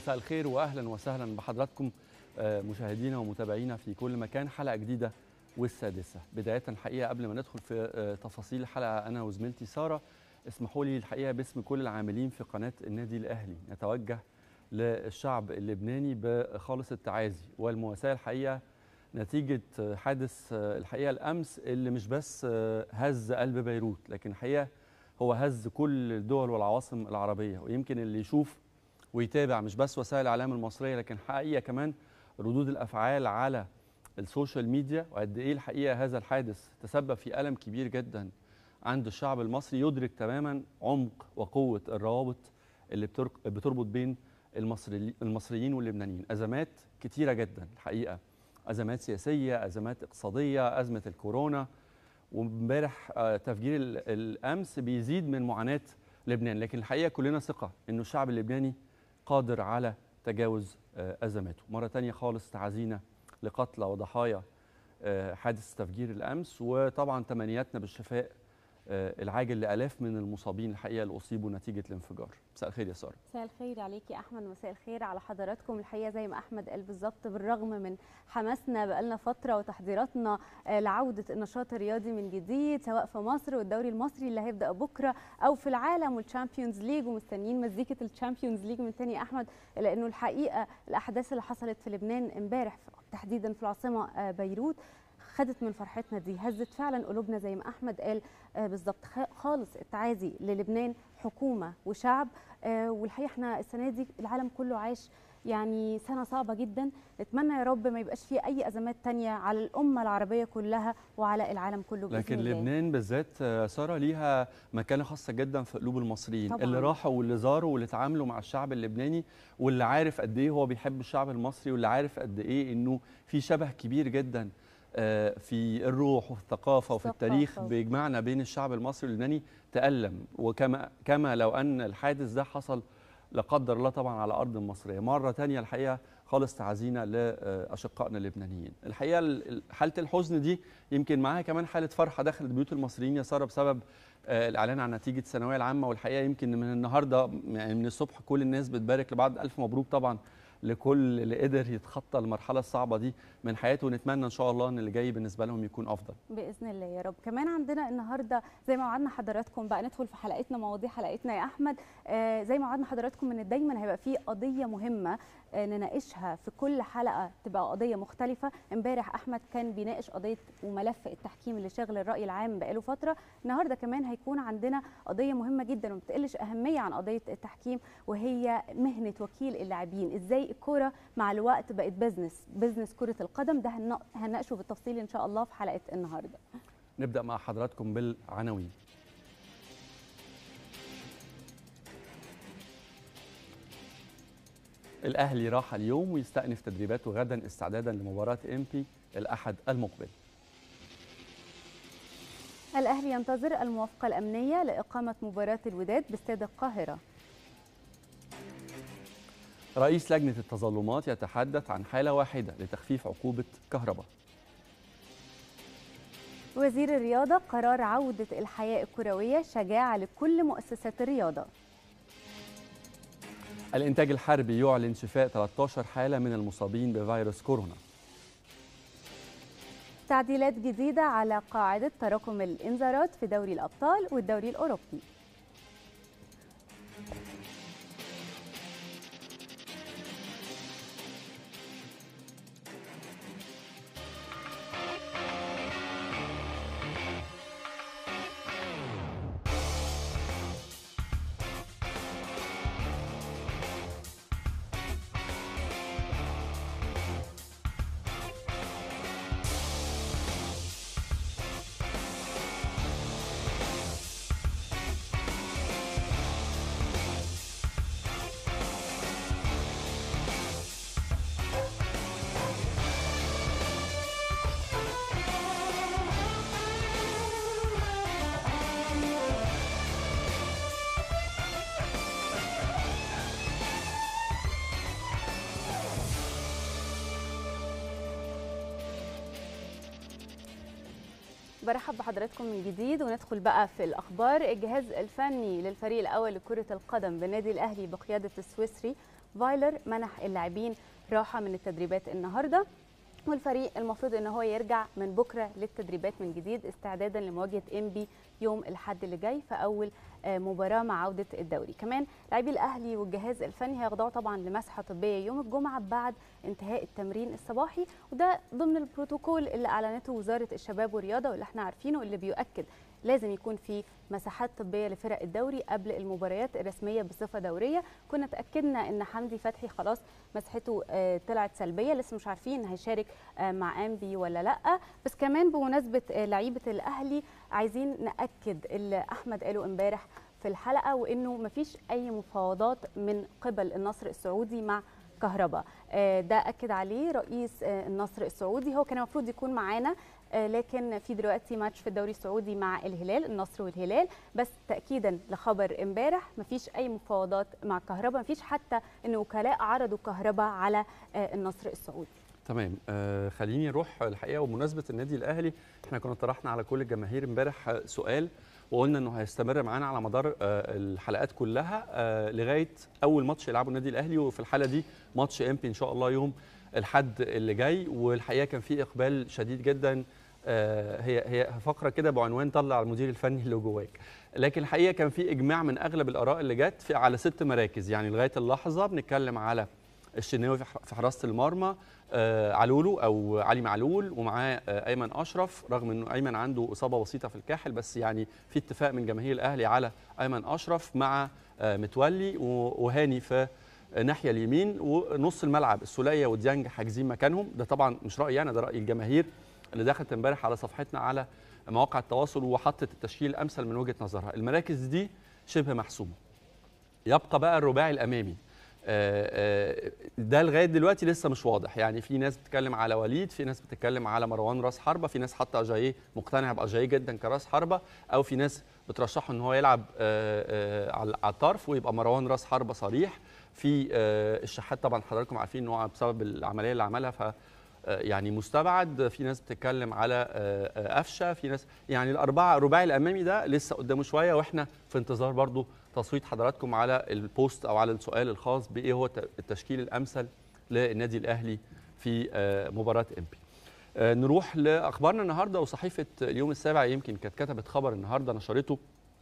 مساء الخير واهلا وسهلا بحضراتكم مشاهدينا ومتابعينا في كل مكان حلقه جديده والسادسه بدايه الحقيقه قبل ما ندخل في تفاصيل الحلقه انا وزميلتي ساره اسمحوا لي الحقيقه باسم كل العاملين في قناه النادي الاهلي نتوجه للشعب اللبناني بخالص التعازي والمواساه الحقيقه نتيجه حادث الحقيقه الامس اللي مش بس هز قلب بيروت لكن الحقيقه هو هز كل الدول والعواصم العربيه ويمكن اللي يشوف ويتابع مش بس وسائل الاعلام المصريه لكن حقيقه كمان ردود الافعال على السوشيال ميديا وقد ايه الحقيقه هذا الحادث تسبب في الم كبير جدا عند الشعب المصري يدرك تماما عمق وقوه الروابط اللي بتربط بين المصري المصريين واللبنانيين ازمات كتيره جدا الحقيقه ازمات سياسيه ازمات اقتصاديه ازمه الكورونا وامبارح تفجير الامس بيزيد من معاناه لبنان لكن الحقيقه كلنا ثقه انه الشعب اللبناني قادر على تجاوز ازماته مره تانية خالص تعزينا لقتلى وضحايا حادث تفجير الامس وطبعا تمنياتنا بالشفاء العاجل لالاف من المصابين الحقيقه اللي اصيبوا نتيجه الانفجار مساء الخير يا ساره مساء الخير عليك يا احمد مساء الخير على حضراتكم الحقيقه زي ما احمد قال بالظبط بالرغم من حماسنا بقالنا فتره وتحضيراتنا لعوده النشاط الرياضي من جديد سواء في مصر والدوري المصري اللي هيبدا بكره او في العالم والتشامبيونز ليج ومستنيين مزيكه التشامبيونز ليج من تاني يا احمد لانه الحقيقه الاحداث اللي حصلت في لبنان امبارح تحديدا في العاصمه بيروت خدت من فرحتنا دي هزت فعلا قلوبنا زي ما احمد قال آه بالظبط خالص التعازي للبنان حكومه وشعب آه والحقيقه احنا السنه دي العالم كله عاش يعني سنه صعبه جدا نتمنى يا رب ما يبقاش فيه اي ازمات تانية على الامه العربيه كلها وعلى العالم كله بإذن لكن الله. لبنان بالذات ساره ليها مكانه خاصه جدا في قلوب المصريين طبعا. اللي راحوا واللي زاروا واللي اتعاملوا مع الشعب اللبناني واللي عارف قد ايه هو بيحب الشعب المصري واللي عارف قد ايه انه في شبه كبير جدا في الروح وفي الثقافه وفي التاريخ بيجمعنا بين الشعب المصري واللبناني تألم وكما كما لو ان الحادث ده حصل لا قدر الله طبعا على ارض مصريه مره ثانيه الحقيقه خالص تعزينا لاشقائنا اللبنانيين الحقيقه حاله الحزن دي يمكن معاها كمان حاله فرحه دخلت بيوت المصريين يا ساره بسبب الاعلان عن نتيجه الثانويه العامه والحقيقه يمكن من النهارده يعني من الصبح كل الناس بتبارك لبعض الف مبروك طبعا لكل اللي قدر يتخطى المرحله الصعبه دي من حياته ونتمنى ان شاء الله ان اللي جاي بالنسبه لهم يكون افضل باذن الله يا رب كمان عندنا النهارده زي ما وعدنا حضراتكم بقى ندخل في حلقتنا مواضيع حلقتنا يا احمد آه زي ما وعدنا حضراتكم ان دايما هيبقى في قضيه مهمه آه نناقشها في كل حلقه تبقى قضيه مختلفه امبارح احمد كان بيناقش قضيه وملف التحكيم اللي شاغل الراي العام بقاله فتره النهارده كمان هيكون عندنا قضيه مهمه جدا وما بتقلش اهميه عن قضيه التحكيم وهي مهنه وكيل اللاعبين ازاي الكوره مع الوقت بقت بزنس بزنس كره القدم ده هنناقشه بالتفصيل ان شاء الله في حلقه النهارده نبدا مع حضراتكم بالعناوين الاهلي راح اليوم ويستأنف تدريباته غدا استعدادا لمباراه امبي الاحد المقبل الاهلي ينتظر الموافقه الامنيه لاقامه مباراه الوداد باستاد القاهره رئيس لجنة التظلمات يتحدث عن حالة واحدة لتخفيف عقوبة كهرباء وزير الرياضة قرار عودة الحياة الكروية شجاعة لكل مؤسسات الرياضة الإنتاج الحربي يعلن شفاء 13 حالة من المصابين بفيروس كورونا تعديلات جديدة على قاعدة تراكم الإنذارات في دوري الأبطال والدوري الأوروبي برحب بحضراتكم من جديد وندخل بقى في الاخبار الجهاز الفني للفريق الاول لكره القدم بالنادي الاهلي بقياده السويسري فايلر منح اللاعبين راحه من التدريبات النهارده والفريق المفروض ان هو يرجع من بكره للتدريبات من جديد استعدادا لمواجهه انبي يوم الاحد اللي جاي في اول مباراه مع عوده الدوري كمان لاعبي الاهلي والجهاز الفني هيخضعوا طبعا لمسحه طبيه يوم الجمعه بعد انتهاء التمرين الصباحي وده ضمن البروتوكول اللي اعلنته وزاره الشباب والرياضه واللي احنا عارفينه اللي بيؤكد لازم يكون في مساحات طبيه لفرق الدوري قبل المباريات الرسميه بصفه دوريه كنا تاكدنا ان حمدي فتحي خلاص مسحته طلعت سلبيه لسه مش عارفين هيشارك مع انبي ولا لا بس كمان بمناسبه لعيبه الاهلي عايزين ناكد اللي احمد قاله امبارح في الحلقه وانه مفيش اي مفاوضات من قبل النصر السعودي مع كهرباء ده اكد عليه رئيس النصر السعودي هو كان المفروض يكون معانا لكن في دلوقتي ماتش في الدوري السعودي مع الهلال النصر والهلال بس تاكيدا لخبر امبارح مفيش اي مفاوضات مع كهرباء مفيش حتى ان وكلاء عرضوا كهرباء على النصر السعودي تمام آه خليني نروح الحقيقه وبمناسبه النادي الاهلي احنا كنا طرحنا على كل الجماهير امبارح سؤال وقلنا انه هيستمر معانا على مدار آه الحلقات كلها آه لغايه اول ماتش يلعبه النادي الاهلي وفي الحاله دي ماتش امبي ان شاء الله يوم الحد اللي جاي والحقيقه كان في اقبال شديد جدا آه هي هي فقره كده بعنوان طلع المدير الفني اللي جواك لكن الحقيقه كان في اجماع من اغلب الاراء اللي جت في على ست مراكز يعني لغايه اللحظه بنتكلم على الشناوي في حراسه المرمى آه علولو او علي معلول ومعاه آه ايمن اشرف رغم انه ايمن عنده اصابه بسيطه في الكاحل بس يعني في اتفاق من جماهير الاهلي على ايمن اشرف مع آه متولي وهاني في ناحيه اليمين ونص الملعب السوليه وديانج حاجزين مكانهم ده طبعا مش رايي انا ده راي الجماهير اللي دخلت امبارح على صفحتنا على مواقع التواصل وحطت التشكيل الامثل من وجهه نظرها المراكز دي شبه محسومه يبقى بقى الرباعي الامامي ده لغايه دلوقتي لسه مش واضح يعني في ناس بتتكلم على وليد في ناس بتتكلم على مروان راس حربه في ناس حتى اجاييه مقتنع باجاييه جدا كراس حربه او في ناس بترشحه ان هو يلعب على الطرف ويبقى مروان راس حربه صريح في الشحات طبعا حضراتكم عارفين ان هو بسبب العمليه اللي عملها ف يعني مستبعد في ناس بتتكلم على قفشه في ناس يعني الاربعه الرباعي الامامي ده لسه قدامه شويه واحنا في انتظار برضو تصويت حضراتكم على البوست او على السؤال الخاص بايه هو التشكيل الامثل للنادي الاهلي في مباراه امبي نروح لاخبارنا النهارده وصحيفه اليوم السابع يمكن كانت كتبت خبر النهارده نشرته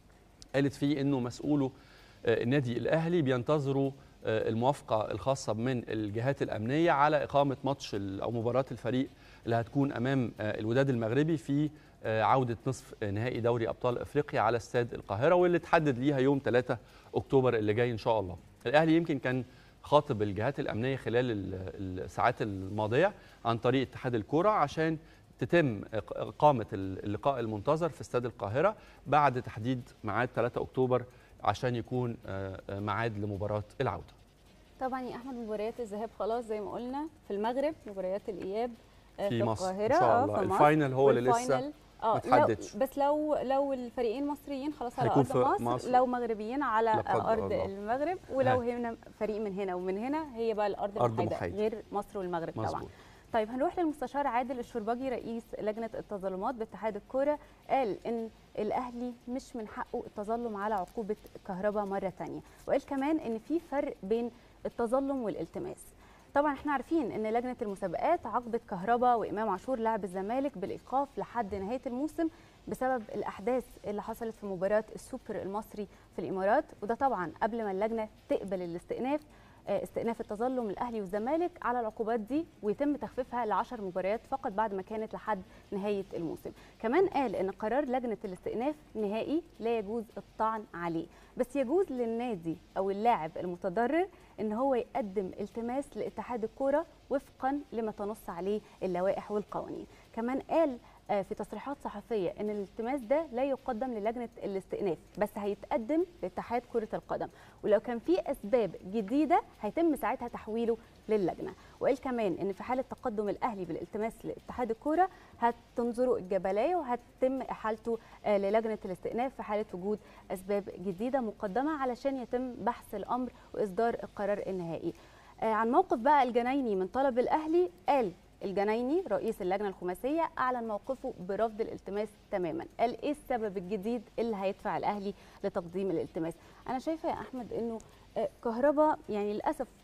قالت فيه انه مسؤوله النادي الاهلي بينتظروا الموافقه الخاصه من الجهات الامنيه على اقامه ماتش او مباراه الفريق اللي هتكون امام الوداد المغربي في عوده نصف نهائي دوري ابطال افريقيا على استاد القاهره واللي اتحدد ليها يوم 3 اكتوبر اللي جاي ان شاء الله. الاهلي يمكن كان خاطب الجهات الامنيه خلال الساعات الماضيه عن طريق اتحاد الكوره عشان تتم اقامه اللقاء المنتظر في استاد القاهره بعد تحديد ميعاد 3 اكتوبر عشان يكون ميعاد لمباراه العوده. طبعا يا احمد مباريات الذهاب خلاص زي ما قلنا في المغرب مباريات الاياب في, في مصر القاهره ان شاء الله الفاينل هو اللي لسه اه ما اتحددش. بس لو لو الفريقين مصريين خلاص على هيكون ارض في مصر, مصر. لو مغربيين على لا قدر ارض الله. المغرب ولو ها. هنا فريق من هنا ومن هنا هي بقى الارض أرض المحايده محايدة. غير مصر والمغرب طبعا مظبوط طيب هنروح للمستشار عادل الشربجي رئيس لجنه التظلمات باتحاد الكوره قال ان الاهلي مش من حقه التظلم على عقوبه كهرباء مره ثانيه وقال كمان ان في فرق بين التظلم والالتماس طبعا احنا عارفين ان لجنه المسابقات عاقبت كهرباء وامام عاشور لاعب الزمالك بالايقاف لحد نهايه الموسم بسبب الاحداث اللي حصلت في مباراه السوبر المصري في الامارات وده طبعا قبل ما اللجنه تقبل الاستئناف آه، استئناف التظلم الاهلي والزمالك على العقوبات دي ويتم تخفيفها ل 10 مباريات فقط بعد ما كانت لحد نهايه الموسم كمان قال ان قرار لجنه الاستئناف نهائي لا يجوز الطعن عليه بس يجوز للنادي او اللاعب المتضرر ان هو يقدم التماس لاتحاد الكوره وفقا لما تنص عليه اللوائح والقوانين كمان قال آه، في تصريحات صحفيه ان الالتماس ده لا يقدم للجنه الاستئناف بس هيتقدم لاتحاد كره القدم ولو كان في اسباب جديده هيتم ساعتها تحويله للجنه وقال كمان ان في حاله تقدم الاهلي بالالتماس لاتحاد الكوره هتنظروا الجبلايه وهتتم احالته آه، للجنه الاستئناف في حاله وجود اسباب جديده مقدمه علشان يتم بحث الامر واصدار القرار النهائي آه، عن موقف بقى الجنايني من طلب الاهلي قال الجنايني رئيس اللجنه الخماسيه اعلن موقفه برفض الالتماس تماما قال ايه السبب الجديد اللي هيدفع الاهلي لتقديم الالتماس انا شايفه يا احمد انه آه، كهربا يعني للاسف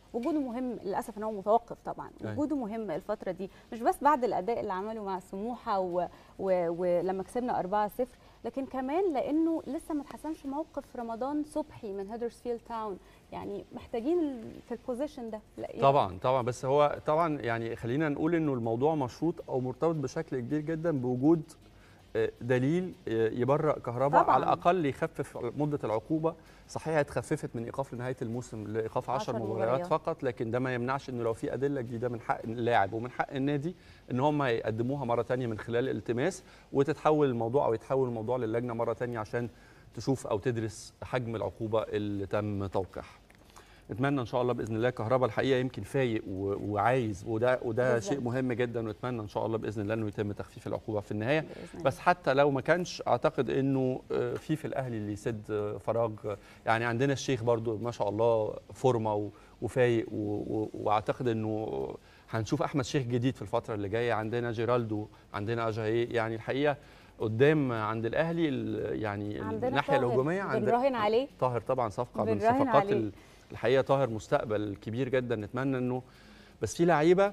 وجوده مهم للاسف ان هو متوقف طبعا أيوة. وجوده مهم الفتره دي مش بس بعد الاداء اللي عمله مع سموحه و... و... ولما كسبنا 4-0 لكن كمان لانه لسه ما اتحسمش موقف رمضان صبحي من هيدرسفيلد تاون يعني محتاجين ال- في البوزيشن ده لا، يعني طبعا طبعا بس هو طبعا يعني خلينا نقول انه الموضوع مشروط او مرتبط بشكل كبير جدا بوجود آه، دليل آه، يبرأ كهرباء طبعاً. على الاقل يخفف مده العقوبه صحيح اتخففت من ايقاف لنهايه الموسم لايقاف 10 10 مباريات مباريات. فقط لكن ده ما يمنعش انه لو في ادله جديده من حق اللاعب ومن حق النادي ان هم يقدموها مره تانية من خلال الالتماس وتتحول الموضوع او يتحول الموضوع للجنه مره تانية عشان تشوف او تدرس حجم العقوبه اللي تم توقيعها نتمنى ان شاء الله باذن الله كهربا الحقيقه يمكن فايق و- وعايز وده وده بالظبط. شيء مهم جدا ونتمنى ان شاء الله باذن الله انه يتم تخفيف العقوبه في النهايه بإذن الله. بس حتى لو ما كانش اعتقد انه آه، في في الاهلي اللي يسد آه، فراغ آه، يعني عندنا الشيخ برضو ما شاء الله فورمه و- وفايق و- و- واعتقد انه هنشوف احمد شيخ جديد في الفتره اللي جايه عندنا جيرالدو عندنا اجاي يعني الحقيقه قدام عند الاهلي ال- يعني عندنا الناحيه طاهر الهجوميه عند بنراهن عليه طاهر طبعا صفقه من بنراهن صفقات عليه. ال- الحقيقه طاهر مستقبل كبير جدا نتمنى انه بس في لعيبه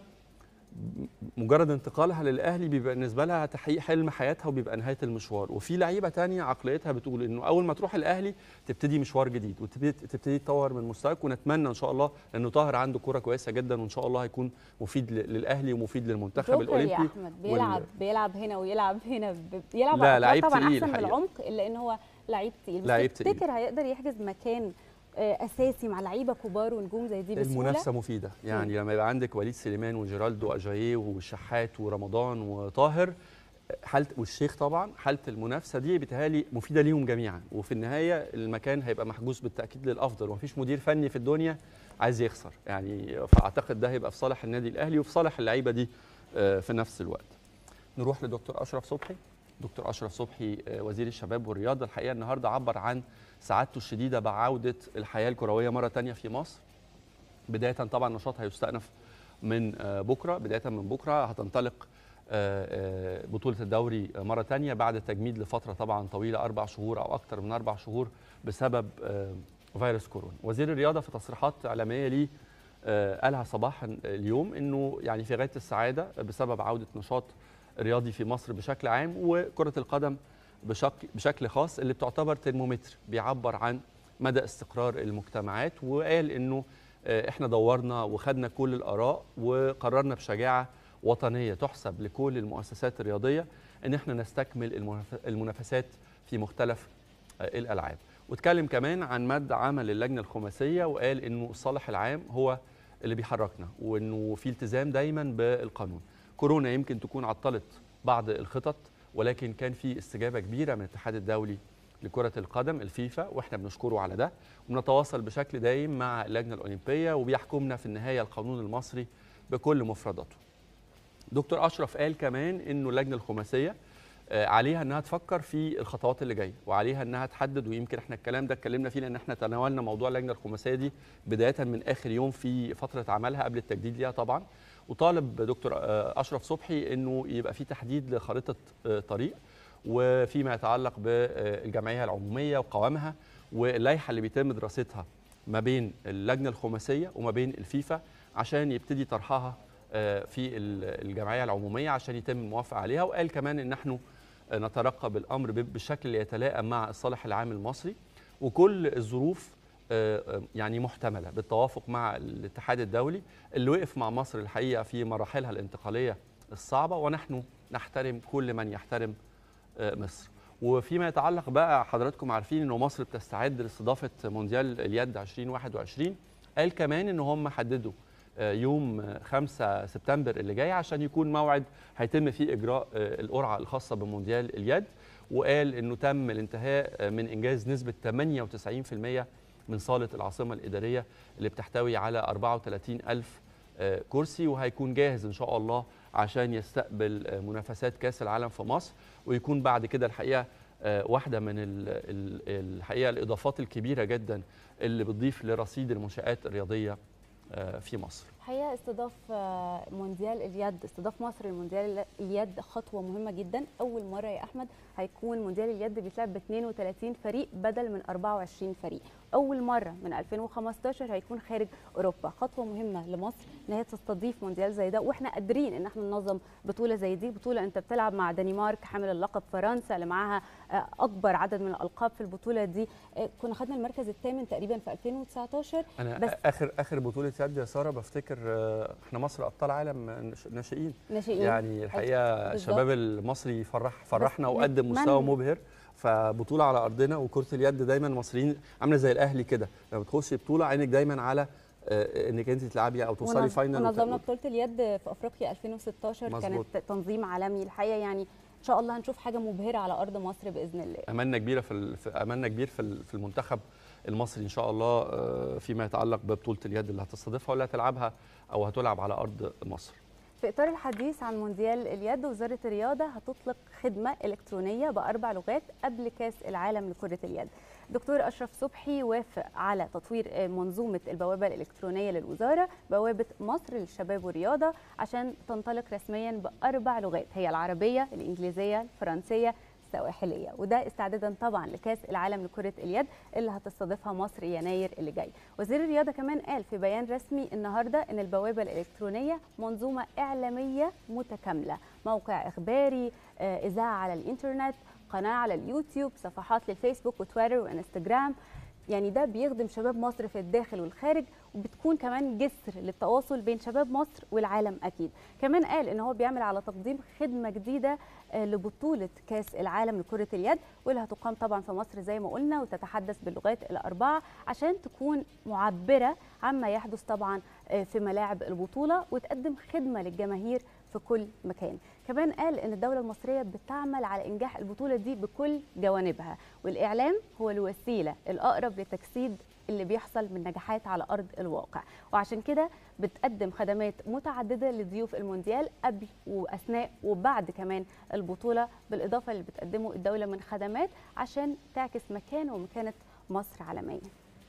مجرد انتقالها للاهلي بيبقى بالنسبه لها تحقيق حلم حياتها وبيبقى نهايه المشوار وفي لعيبه تانية عقليتها بتقول انه اول ما تروح الاهلي تبتدي مشوار جديد وتبتدي تبتدي تطور من مستواك ونتمنى ان شاء الله لانه طاهر عنده كره كويسه جدا وان شاء الله هيكون مفيد ل- للاهلي ومفيد للمنتخب جوكر الاولمبي يا احمد بيلعب بيلعب هنا ويلعب هنا ب- بيلعب لا، على لعيب طبعا تقيل احسن من الحقيقة. العمق الا ان هو لعيب تقيل بس لعيب تقيل. تفتكر هيقدر يحجز مكان آه، اساسي مع لعيبه كبار ونجوم زي دي بسهوله المنافسه مفيده يعني لما يبقى عندك وليد سليمان وجيرالدو اجاييه والشحات ورمضان وطاهر حاله والشيخ طبعا حاله المنافسه دي بتهيألي مفيده ليهم جميعا وفي النهايه المكان هيبقى محجوز بالتاكيد للافضل ومفيش مدير فني في الدنيا عايز يخسر يعني فاعتقد ده هيبقى في صالح النادي الاهلي وفي صالح اللعيبه دي آه، في نفس الوقت نروح لدكتور اشرف صبحي دكتور اشرف صبحي آه، وزير الشباب والرياضه الحقيقه النهارده عبر عن سعادته الشديده بعوده الحياه الكرويه مره تانية في مصر بدايه طبعا النشاط هيستأنف من آه، بكره بدايه من بكره هتنطلق آه، آه، بطوله الدوري مره تانية بعد تجميد لفتره طبعا طويله اربع شهور او اكثر من اربع شهور بسبب آه، فيروس كورونا وزير الرياضه في تصريحات اعلاميه ليه آه، قالها صباحا اليوم انه يعني في غايه السعاده بسبب عوده نشاط رياضي في مصر بشكل عام وكره القدم بشكل بشكل خاص اللي بتعتبر ترمومتر بيعبر عن مدى استقرار المجتمعات وقال انه آه، احنا دورنا وخدنا كل الاراء وقررنا بشجاعه وطنيه تحسب لكل المؤسسات الرياضيه ان احنا نستكمل المناف- المنافسات في مختلف آه، الالعاب واتكلم كمان عن مد عمل اللجنه الخماسيه وقال انه الصالح العام هو اللي بيحركنا وانه في التزام دايما بالقانون كورونا يمكن تكون عطلت بعض الخطط ولكن كان في استجابه كبيره من الاتحاد الدولي لكره القدم الفيفا واحنا بنشكره على ده ونتواصل بشكل دايم مع اللجنه الاولمبيه وبيحكمنا في النهايه القانون المصري بكل مفرداته دكتور اشرف قال كمان انه اللجنه الخماسيه آه، عليها انها تفكر في الخطوات اللي جايه وعليها انها تحدد ويمكن احنا الكلام ده اتكلمنا فيه لان احنا تناولنا موضوع اللجنه الخماسيه دي بدايه من اخر يوم في فتره عملها قبل التجديد ليها طبعا وطالب دكتور آه، اشرف صبحي انه يبقى في تحديد لخريطه آه، طريق وفيما يتعلق بالجمعيه العموميه وقوامها واللائحه اللي بيتم دراستها ما بين اللجنه الخماسيه وما بين الفيفا عشان يبتدي طرحها آه، في ال- الجمعيه العموميه عشان يتم الموافقه عليها وقال كمان ان نحن آه، نترقب الامر ب- بالشكل اللي يتلائم مع الصالح العام المصري وكل الظروف آه، آه، يعني محتمله بالتوافق مع الاتحاد الدولي اللي وقف مع مصر الحقيقه في مراحلها الانتقاليه الصعبه ونحن نحترم كل من يحترم آه، مصر وفيما يتعلق بقى حضراتكم عارفين انه مصر بتستعد لاستضافه مونديال اليد 2021 قال كمان ان هم حددوا آه، يوم آه، 5 سبتمبر اللي جاي عشان يكون موعد هيتم فيه اجراء آه، القرعه الخاصه بمونديال اليد وقال انه تم الانتهاء آه، من انجاز نسبه 98% من صاله العاصمه الاداريه اللي بتحتوي على 34 الف آه، كرسي وهيكون جاهز ان شاء الله عشان يستقبل آه، منافسات كاس العالم في مصر ويكون بعد كده الحقيقه آه، واحده من ال- ال- الحقيقه الاضافات الكبيره جدا اللي بتضيف لرصيد المنشات الرياضيه آه، في مصر الحقيقه استضاف آه، مونديال اليد استضاف مصر المونديال اليد خطوه مهمه جدا اول مره يا احمد هيكون مونديال اليد بيتلعب ب 32 فريق بدل من 24 فريق اول مره من 2015 هيكون خارج اوروبا خطوه مهمه لمصر ان هي تستضيف مونديال زي ده واحنا قادرين ان احنا ننظم بطوله زي دي بطوله انت بتلعب مع دنمارك حامل اللقب فرنسا اللي معاها آه، اكبر عدد من الالقاب في البطوله دي آه، كنا خدنا المركز الثامن تقريبا في 2019 انا بس- بس اخر اخر بطوله يد يا ساره بفتكر آه، احنا مصر ابطال عالم نش- ناشئين ناشئين يعني الحقيقه بالظبط. الشباب المصري فرح فرحنا بس وقدم نتمنى- مستوى مبهر فبطوله على ارضنا وكره اليد دايما المصريين عامله زي الاهلي كده لما بتخش بطوله عينك دايما على آه، انك انت تلعبي او توصلي ونظ- فاينل ونظمنا وت- بطوله اليد في افريقيا 2016 مظبوط. كانت تنظيم عالمي الحقيقه يعني ان شاء الله هنشوف حاجه مبهره على ارض مصر باذن الله املنا كبيره في ال- في- املنا كبير في ال- في المنتخب المصري ان شاء الله آه، فيما يتعلق ببطوله اليد اللي هتستضيفها ولا هتلعبها او هتلعب على ارض مصر في اطار الحديث عن مونديال اليد وزاره الرياضه هتطلق خدمه الكترونيه باربع لغات قبل كاس العالم لكره اليد دكتور اشرف صبحي وافق على تطوير آه، منظومه البوابه الالكترونيه للوزاره بوابه مصر للشباب والرياضه عشان تنطلق رسميا باربع لغات هي العربيه الانجليزيه الفرنسيه السواحليه وده استعدادا طبعا لكاس العالم لكره اليد اللي هتستضيفها مصر يناير اللي جاي وزير الرياضه كمان قال في بيان رسمي النهارده ان البوابه الالكترونيه منظومه اعلاميه متكامله موقع اخباري آه، اذاعه على الانترنت قناه على اليوتيوب صفحات للفيسبوك وتويتر وانستجرام يعني ده بيخدم شباب مصر في الداخل والخارج وبتكون كمان جسر للتواصل بين شباب مصر والعالم اكيد كمان قال ان هو بيعمل على تقديم خدمه جديده آه، لبطوله كاس العالم لكره اليد واللي هتقام طبعا في مصر زي ما قلنا وتتحدث باللغات الاربعه عشان تكون معبره عما يحدث طبعا آه، في ملاعب البطوله وتقدم خدمه للجماهير في كل مكان كمان قال ان الدوله المصريه بتعمل على انجاح البطوله دي بكل جوانبها والاعلام هو الوسيله الاقرب لتجسيد اللي بيحصل من نجاحات على ارض الواقع وعشان كده بتقدم خدمات متعدده لضيوف المونديال قبل واثناء وبعد كمان البطوله بالاضافه اللي بتقدمه الدوله من خدمات عشان تعكس مكان ومكانه مصر عالميا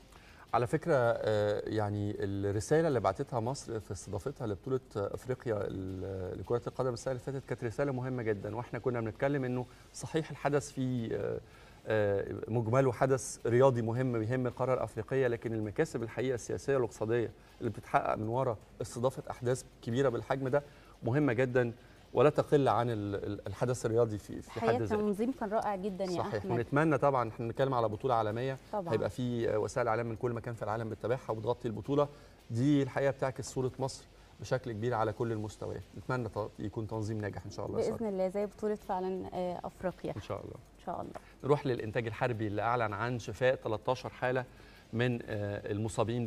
على فكره آه، يعني الرساله اللي بعتتها مصر في استضافتها لبطوله افريقيا ال- لكره القدم السنه اللي فاتت كانت رساله مهمه جدا واحنا كنا بنتكلم انه صحيح الحدث فيه آه، آه، مجمله حدث رياضي مهم بيهم القاره الافريقيه لكن المكاسب الحقيقه السياسيه والاقتصاديه اللي بتتحقق من وراء استضافه احداث كبيره بالحجم ده مهمه جدا ولا تقل عن ال- ال- الحدث الرياضي في في حد الحقيقه ذاته التنظيم كان رائع جدا يا صحيح احمد ونتمنى طبعا احنا بنتكلم على بطوله عالميه طبعا هيبقى في وسائل اعلام من كل مكان في العالم بتتابعها وبتغطي البطوله دي الحقيقه بتعكس صوره مصر بشكل كبير على كل المستويات نتمنى ط- يكون تنظيم ناجح ان شاء الله يا باذن سارة. الله زي بطوله فعلا آه، افريقيا ان شاء الله ان شاء الله نروح للانتاج الحربي اللي اعلن عن شفاء 13 حاله من آه، المصابين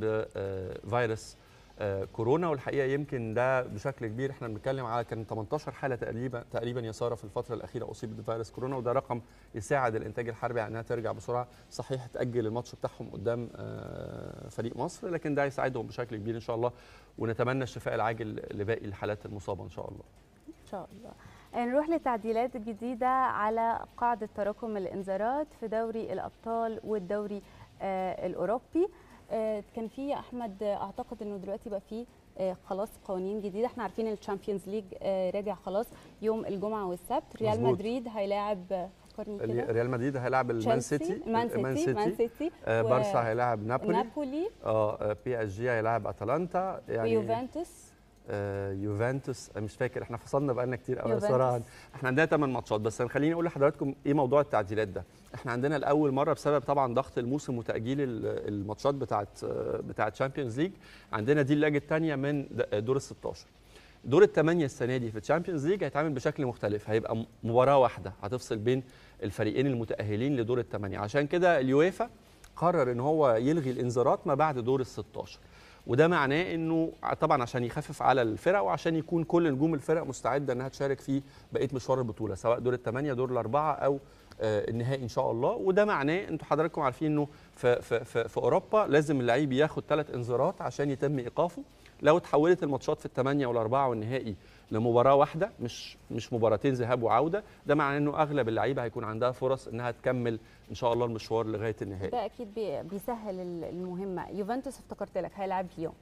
بفيروس آه، كورونا والحقيقه يمكن ده بشكل كبير احنا بنتكلم على كان 18 حاله تقريبا تقريبا يا ساره في الفتره الاخيره اصيبت بفيروس كورونا وده رقم يساعد الانتاج الحربي على انها ترجع بسرعه صحيح تاجل الماتش بتاعهم قدام آه، فريق مصر لكن ده هيساعدهم بشكل كبير ان شاء الله ونتمنى الشفاء العاجل لباقي الحالات المصابه ان شاء الله ان شاء الله نروح لتعديلات جديدة على قاعدة تراكم الإنذارات في دوري الأبطال والدوري آه الأوروبي آه كان في يا أحمد آه، أعتقد إنه دلوقتي بقى في آه خلاص قوانين جديدة احنا عارفين الشامبيونز ليج آه راجع خلاص يوم الجمعة والسبت ريال مظبوط. مدريد هيلاعب آه، فكرني كده ريال مدريد هيلاعب المان تشيلسي، سيتي مان سيتي مان سيتي آه، و- بارسا هيلاعب نابولي نابولي اه بي اس جي هيلاعب اتلانتا يعني ويوفنتوس آه يوفنتوس أنا مش فاكر احنا فصلنا بقالنا كتير قوي يوفنتوس. صراحه احنا عندنا 8 ماتشات بس خليني اقول لحضراتكم ايه موضوع التعديلات ده احنا عندنا لاول مره بسبب طبعا ضغط الموسم وتاجيل ال- الماتشات بتاعه بتاعه تشامبيونز ليج عندنا دي اللجنه الثانيه من د- دور ال 16 دور الثمانيه السنه دي في الشامبيونز ليج هيتعامل بشكل مختلف هيبقى م- مباراه واحده هتفصل بين الفريقين المتاهلين لدور الثمانيه عشان كده اليويفا قرر ان هو يلغي الانذارات ما بعد دور ال 16 وده معناه انه طبعا عشان يخفف على الفرق وعشان يكون كل نجوم الفرق مستعده انها تشارك في بقيه مشوار البطوله سواء دور الثمانيه دور الاربعه او آه، النهائي ان شاء الله وده معناه انتوا حضراتكم عارفين انه في, في, في, في اوروبا لازم اللعيب ياخد ثلاث انذارات عشان يتم ايقافه لو اتحولت الماتشات في الثمانيه والاربعه والنهائي لمباراه واحده مش مش مباراتين ذهاب وعوده ده معناه انه اغلب اللعيبه هيكون عندها فرص انها تكمل ان شاء الله المشوار لغايه النهائي ده أكيد بي- بيسهل ال- المهمة يوفنتوس افتكرت لك هيلعب ليون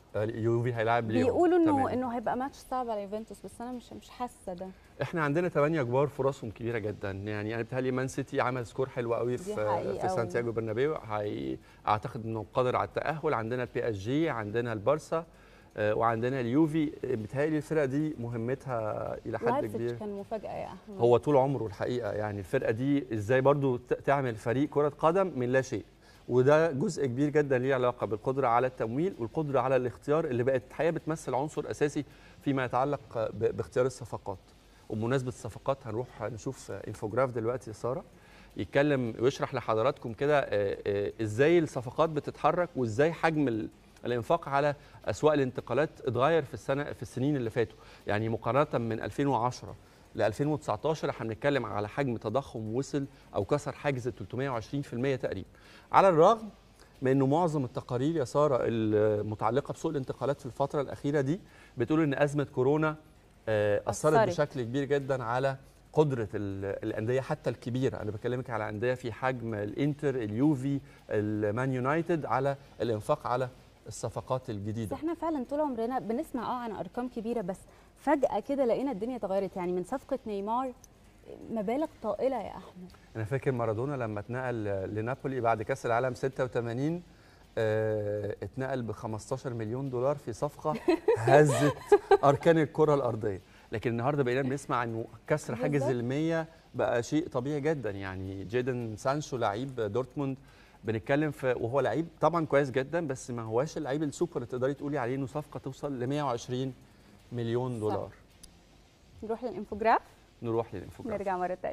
آه، يوفي هيلاعب ليون بيقولوا انه تمام. انه هيبقى ماتش صعب على يوفنتوس بس انا مش مش حاسه ده احنا عندنا ثمانية كبار فرصهم كبيره جدا يعني انا بتهيألي مان سيتي عمل سكور حلو قوي دي في حقيقة في و- سانتياغو برنابيو هي اعتقد انه قادر على التاهل عندنا البي اس جي عندنا البارسا آه، وعندنا اليوفي آه، بتهيألي الفرقه دي مهمتها الى حد لايبزيج كبير كان مفاجاه يا احمد هو طول عمره الحقيقه يعني الفرقه دي ازاي برضو ت- تعمل فريق كره قدم من لا شيء وده جزء كبير جدا ليه علاقه بالقدره على التمويل والقدره على الاختيار اللي بقت الحقيقه بتمثل عنصر اساسي فيما يتعلق ب- باختيار الصفقات وبمناسبه الصفقات هنروح نشوف انفوجراف دلوقتي يا ساره يتكلم ويشرح لحضراتكم كده آه، آه، ازاي الصفقات بتتحرك وازاي حجم ال- الانفاق على اسواق الانتقالات اتغير في السنه في السنين اللي فاتوا يعني مقارنه من 2010 ل 2019 احنا بنتكلم على حجم تضخم وصل او كسر حاجز ال 320% تقريبا على الرغم من انه معظم التقارير يا ساره المتعلقه بسوق الانتقالات في الفتره الاخيره دي بتقول ان ازمه كورونا آه، اثرت أثرت. بشكل كبير جدا على قدره ال- الانديه حتى الكبيره انا بكلمك على انديه في حجم الانتر اليوفي المان يونايتد على الانفاق على الصفقات بس الجديده احنا فعلا طول عمرنا بنسمع اه عن ارقام كبيره بس فجاه كده لقينا الدنيا اتغيرت يعني من صفقه نيمار مبالغ طائله يا احمد انا فاكر مارادونا لما اتنقل لنابولي بعد كاس العالم 86 آه، اتنقل ب 15 مليون دولار في صفقه هزت اركان الكره الارضيه لكن النهارده بقينا بنسمع انه كسر حاجز بالظبط. ال 100 بقى شيء طبيعي جدا يعني جيدن سانشو لعيب دورتموند بنتكلم في وهو لعيب طبعا كويس جدا بس ما هواش اللعيب السوبر اللي تقدري تقولي عليه انه صفقه توصل ل 120 مليون دولار نروح للانفوجراف نروح للانفوجراف نرجع مره تانية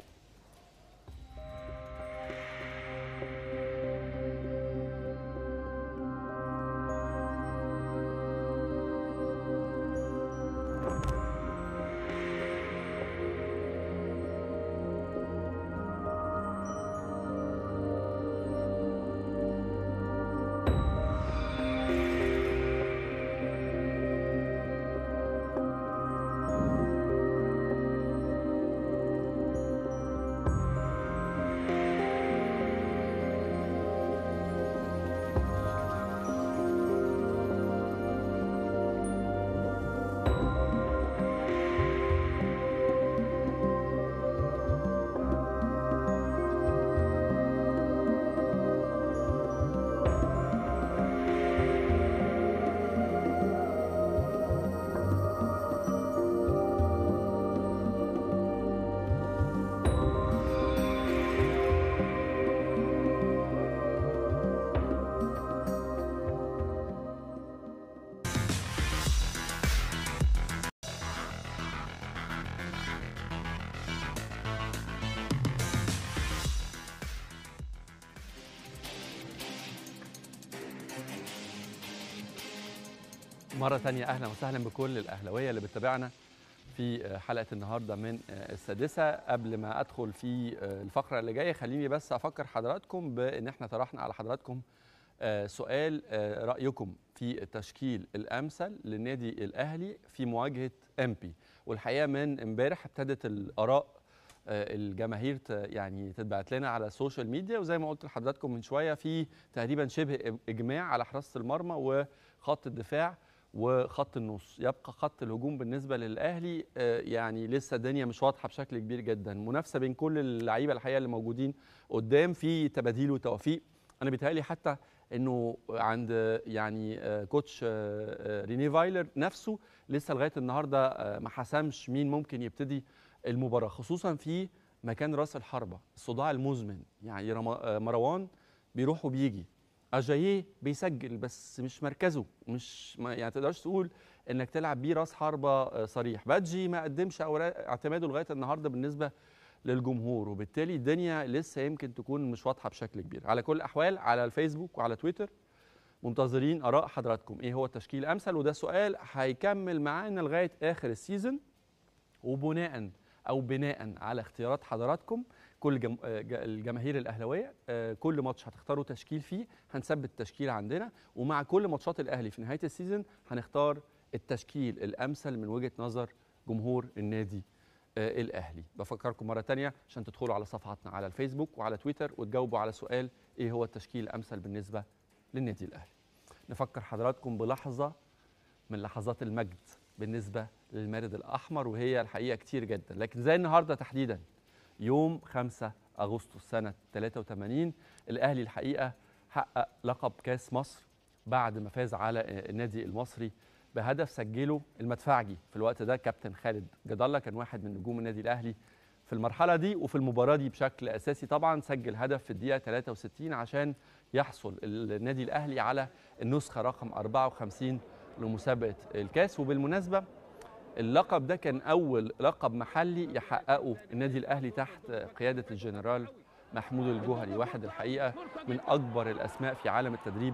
مرة تانية أهلا وسهلا بكل الأهلاوية اللي بتتابعنا في حلقة النهاردة من السادسة قبل ما أدخل في الفقرة اللي جاية خليني بس أفكر حضراتكم بأن احنا طرحنا على حضراتكم سؤال رأيكم في التشكيل الأمثل للنادي الأهلي في مواجهة أمبي والحقيقة من امبارح ابتدت الآراء الجماهير يعني تتبعت لنا على السوشيال ميديا وزي ما قلت لحضراتكم من شويه في تقريبا شبه اجماع على حراسه المرمى وخط الدفاع وخط النص يبقى خط الهجوم بالنسبه للاهلي يعني لسه الدنيا مش واضحه بشكل كبير جدا منافسه بين كل اللعيبه الحقيقه اللي موجودين قدام في تباديل وتوافيق انا بيتهيألي حتى انه عند يعني كوتش ريني فايلر نفسه لسه لغايه النهارده ما حسمش مين ممكن يبتدي المباراه خصوصا في مكان راس الحربه الصداع المزمن يعني مروان بيروح وبيجي اجاييه بيسجل بس مش مركزه مش ما يعني تقدرش تقول انك تلعب بيه راس حربه صريح بادجي ما قدمش اعتماده لغايه النهارده بالنسبه للجمهور وبالتالي الدنيا لسه يمكن تكون مش واضحه بشكل كبير على كل الاحوال على الفيسبوك وعلى تويتر منتظرين اراء حضراتكم ايه هو التشكيل الامثل وده سؤال هيكمل معانا لغايه اخر السيزون وبناء او بناء على اختيارات حضراتكم كل جم... الجماهير الاهلاويه كل ماتش هتختاروا تشكيل فيه هنثبت التشكيل عندنا ومع كل ماتشات الاهلي في نهايه السيزون هنختار التشكيل الامثل من وجهه نظر جمهور النادي الاهلي بفكركم مره تانية عشان تدخلوا على صفحاتنا على الفيسبوك وعلى تويتر وتجاوبوا على سؤال ايه هو التشكيل الامثل بالنسبه للنادي الاهلي نفكر حضراتكم بلحظه من لحظات المجد بالنسبه للمارد الاحمر وهي الحقيقه كتير جدا لكن زي النهارده تحديدا يوم 5 اغسطس سنه 83 الاهلي الحقيقه حقق لقب كاس مصر بعد ما فاز على النادي المصري بهدف سجله المدفعجي في الوقت ده كابتن خالد جد الله كان واحد من نجوم النادي الاهلي في المرحله دي وفي المباراه دي بشكل اساسي طبعا سجل هدف في الدقيقه 63 عشان يحصل النادي الاهلي على النسخه رقم 54 لمسابقه الكاس وبالمناسبه اللقب ده كان اول لقب محلي يحققه النادي الاهلي تحت قياده الجنرال محمود الجوهري واحد الحقيقه من اكبر الاسماء في عالم التدريب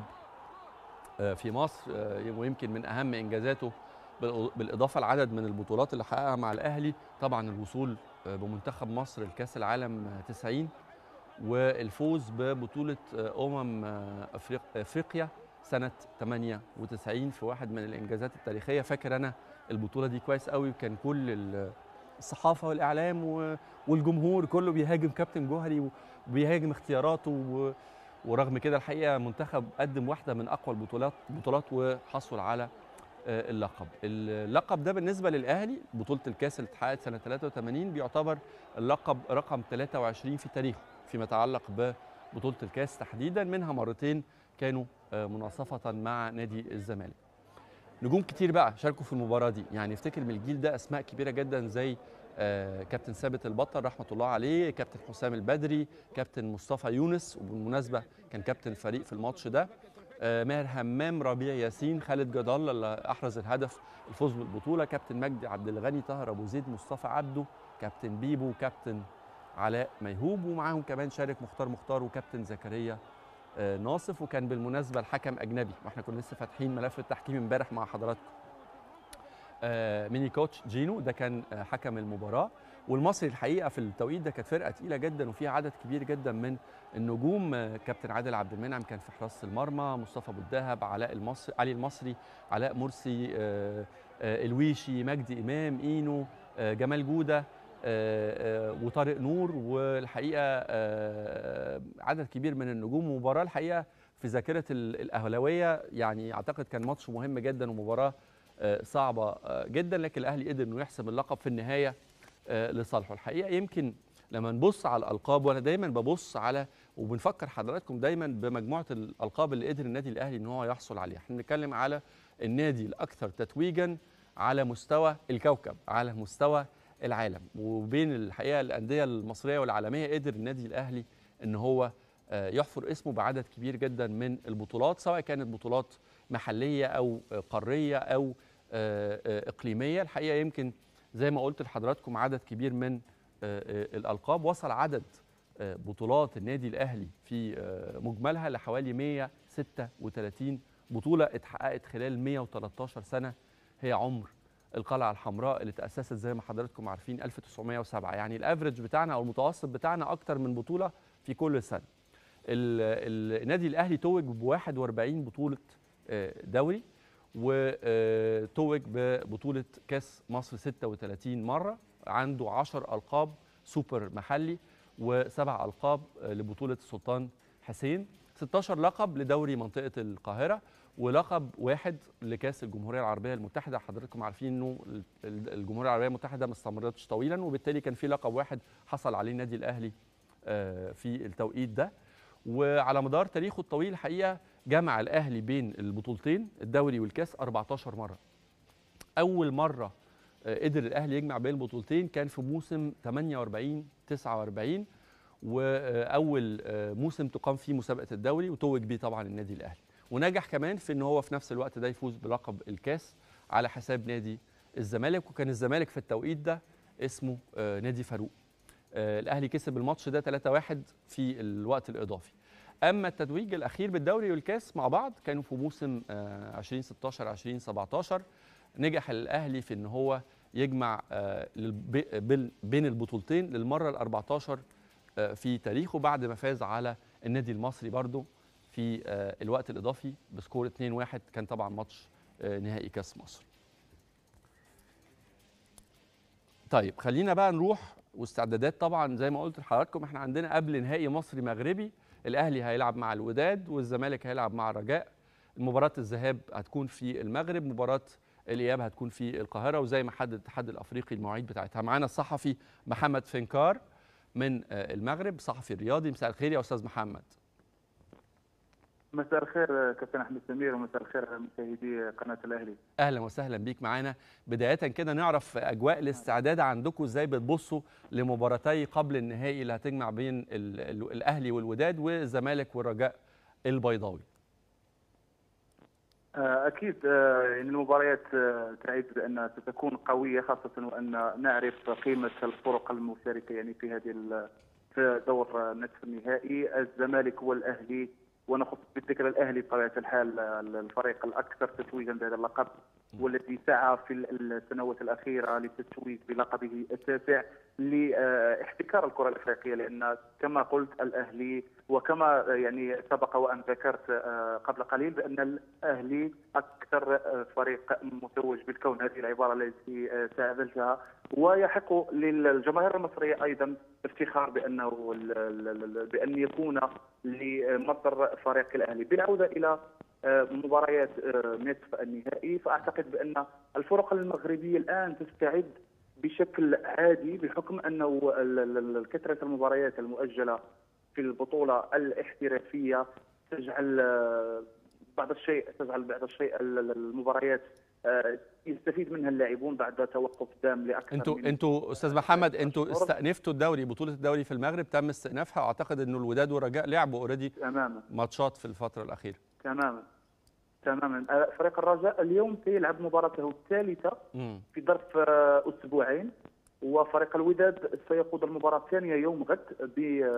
في مصر ويمكن من اهم انجازاته بالاضافه لعدد من البطولات اللي حققها مع الاهلي طبعا الوصول بمنتخب مصر لكاس العالم 90 والفوز ببطوله امم افريقيا سنه 98 في واحد من الانجازات التاريخيه فاكر انا البطوله دي كويس قوي وكان كل الصحافه والاعلام والجمهور كله بيهاجم كابتن جوهري وبيهاجم اختياراته ورغم كده الحقيقه منتخب قدم واحده من اقوى البطولات بطولات وحصل على اللقب اللقب ده بالنسبه للاهلي بطوله الكاس اللي اتحققت سنه 83 بيعتبر اللقب رقم 23 في تاريخه فيما يتعلق ببطوله الكاس تحديدا منها مرتين كانوا مناصفه مع نادي الزمالك نجوم كتير بقى شاركوا في المباراه دي يعني افتكر من الجيل ده اسماء كبيره جدا زي آه كابتن ثابت البطل رحمه الله عليه كابتن حسام البدري كابتن مصطفى يونس وبالمناسبه كان كابتن الفريق في الماتش ده آه ماهر همام ربيع ياسين خالد جد الله اللي احرز الهدف الفوز بالبطوله كابتن مجدي عبد الغني طاهر ابو زيد مصطفى عبده كابتن بيبو كابتن علاء ميهوب ومعاهم كمان شارك مختار مختار وكابتن زكريا آه ناصف وكان بالمناسبه الحكم اجنبي واحنا كنا لسه فاتحين ملف التحكيم امبارح مع حضراتكم آه ميني كوتش جينو ده كان آه حكم المباراه والمصري الحقيقه في التوقيت ده كانت فرقه تقيله جدا وفيها عدد كبير جدا من النجوم آه كابتن عادل عبد المنعم كان في حراسه المرمى مصطفى ابو الدهب علاء المصري علي المصري علاء مرسي الويشي مجدي امام اينو جمال جوده وطارق نور والحقيقه عدد كبير من النجوم ومباراه الحقيقه في ذاكره الاهلاويه يعني اعتقد كان ماتش مهم جدا ومباراه صعبه جدا لكن الاهلي قدر انه يحسم اللقب في النهايه لصالحه الحقيقه يمكن لما نبص على الالقاب وانا دايما ببص على وبنفكر حضراتكم دايما بمجموعه الالقاب اللي قدر النادي الاهلي ان هو يحصل عليها احنا بنتكلم على النادي الاكثر تتويجا على مستوى الكوكب على مستوى العالم وبين الحقيقه الانديه المصريه والعالميه قدر النادي الاهلي ان هو يحفر اسمه بعدد كبير جدا من البطولات سواء كانت بطولات محليه او قاريه او اقليميه الحقيقه يمكن زي ما قلت لحضراتكم عدد كبير من الالقاب وصل عدد بطولات النادي الاهلي في مجملها لحوالي 136 بطوله اتحققت خلال 113 سنه هي عمر القلعه الحمراء اللي تاسست زي ما حضراتكم عارفين 1907 يعني الافريج بتاعنا او المتوسط بتاعنا اكتر من بطوله في كل سنه النادي الاهلي توج ب 41 بطوله دوري وتوج ببطوله كاس مصر 36 مره عنده 10 القاب سوبر محلي وسبع القاب لبطوله السلطان حسين 16 لقب لدوري منطقه القاهره ولقب واحد لكاس الجمهوريه العربيه المتحده حضراتكم عارفين انه الجمهوريه العربيه المتحده ما استمرتش طويلا وبالتالي كان في لقب واحد حصل عليه النادي الاهلي في التوقيت ده وعلى مدار تاريخه الطويل الحقيقه جمع الاهلي بين البطولتين الدوري والكاس 14 مره اول مره قدر الاهلي يجمع بين البطولتين كان في موسم 48 49 واول موسم تقام فيه مسابقه الدوري وتوج بيه طبعا النادي الاهلي ونجح كمان في ان هو في نفس الوقت ده يفوز بلقب الكاس على حساب نادي الزمالك وكان الزمالك في التوقيت ده اسمه نادي فاروق الاهلي كسب الماتش ده 3-1 في الوقت الاضافي اما التتويج الاخير بالدوري والكاس مع بعض كانوا في موسم 2016 2017 نجح الاهلي في ان هو يجمع بين البطولتين للمره ال 14 في تاريخه بعد ما فاز على النادي المصري برضه في الوقت الاضافي بسكور 2-1 كان طبعا ماتش نهائي كاس مصر. طيب خلينا بقى نروح واستعدادات طبعا زي ما قلت لحضراتكم احنا عندنا قبل نهائي مصري مغربي الاهلي هيلعب مع الوداد والزمالك هيلعب مع الرجاء مباراه الذهاب هتكون في المغرب مباراه الاياب هتكون في القاهره وزي ما حدد الاتحاد الافريقي المواعيد بتاعتها معانا الصحفي محمد فنكار من المغرب صحفي رياضي مساء الخير يا استاذ محمد مساء الخير كابتن احمد سمير ومساء الخير مشاهدي قناه الاهلي اهلا وسهلا بيك معانا بدايه كده نعرف اجواء الاستعداد عندكم ازاي بتبصوا لمباراتي قبل النهائي اللي هتجمع بين ال ال الاهلي والوداد والزمالك والرجاء البيضاوي اكيد يعني المباريات تعد بان ستكون قويه خاصه وان نعرف قيمه الفرق المشاركه يعني في هذه في دور نصف النهائي الزمالك والاهلي ونخص بالذكر الاهلي بطبيعه الحال الفريق الاكثر تتويجا بهذا اللقب والذي سعى في السنوات الاخيره للتتويج بلقبه التاسع لاحتكار الكره الافريقيه لان كما قلت الاهلي وكما يعني سبق وان ذكرت قبل قليل بان الاهلي اكثر فريق متوج بالكون هذه العباره التي ساعدتها ويحق للجماهير المصريه ايضا افتخار بانه بان يكون لمصر فريق الاهلي بالعوده الى مباريات نصف النهائي فاعتقد بان الفرق المغربيه الان تستعد بشكل عادي بحكم انه كثره المباريات المؤجله في البطوله الاحترافيه تجعل بعض الشيء تجعل بعض الشيء المباريات يستفيد منها اللاعبون بعد توقف دام لاكثر انتوا انتوا استاذ محمد انتوا استأنفتوا الدوري بطوله الدوري في المغرب تم استئنافها واعتقد انه الوداد والرجاء لعبوا اوريدي تماما ماتشات في الفتره الاخيره تماما تماما فريق الرجاء اليوم سيلعب مباراته الثالثه في ظرف اسبوعين وفريق الوداد سيخوض المباراه الثانيه يوم غد ب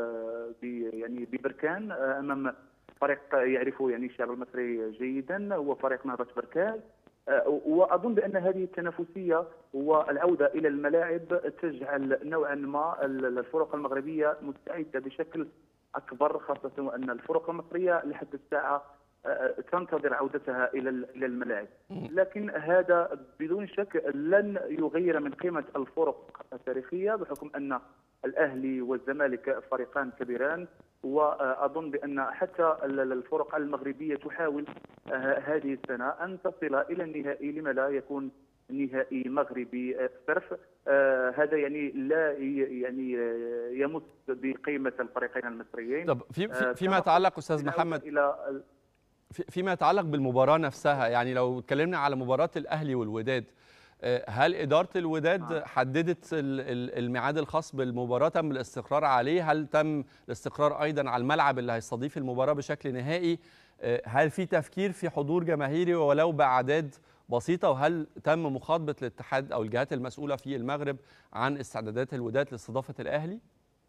يعني ببركان امام فريق يعرفه يعني الشعب المصري جيدا هو فريق نهضه بركان واظن بان هذه التنافسيه والعوده الى الملاعب تجعل نوعا ما الفرق المغربيه مستعده بشكل اكبر خاصه وان الفرق المصريه لحد الساعه تنتظر عودتها الى الى الملاعب لكن هذا بدون شك لن يغير من قيمه الفرق التاريخيه بحكم ان الاهلي والزمالك فريقان كبيران واظن بان حتى الفرق المغربيه تحاول هذه السنه ان تصل الى النهائي لما لا يكون نهائي مغربي صرف آه هذا يعني لا يعني يمس بقيمه الفريقين المصريين طب في في فيما يتعلق استاذ محمد الى فيما يتعلق بالمباراه نفسها يعني لو اتكلمنا على مباراه الاهلي والوداد هل اداره الوداد آه. حددت الميعاد الخاص بالمباراه تم الاستقرار عليه هل تم الاستقرار ايضا على الملعب اللي هيستضيف المباراه بشكل نهائي هل في تفكير في حضور جماهيري ولو باعداد بسيطه وهل تم مخاطبه الاتحاد او الجهات المسؤوله في المغرب عن استعدادات الوداد لاستضافه الاهلي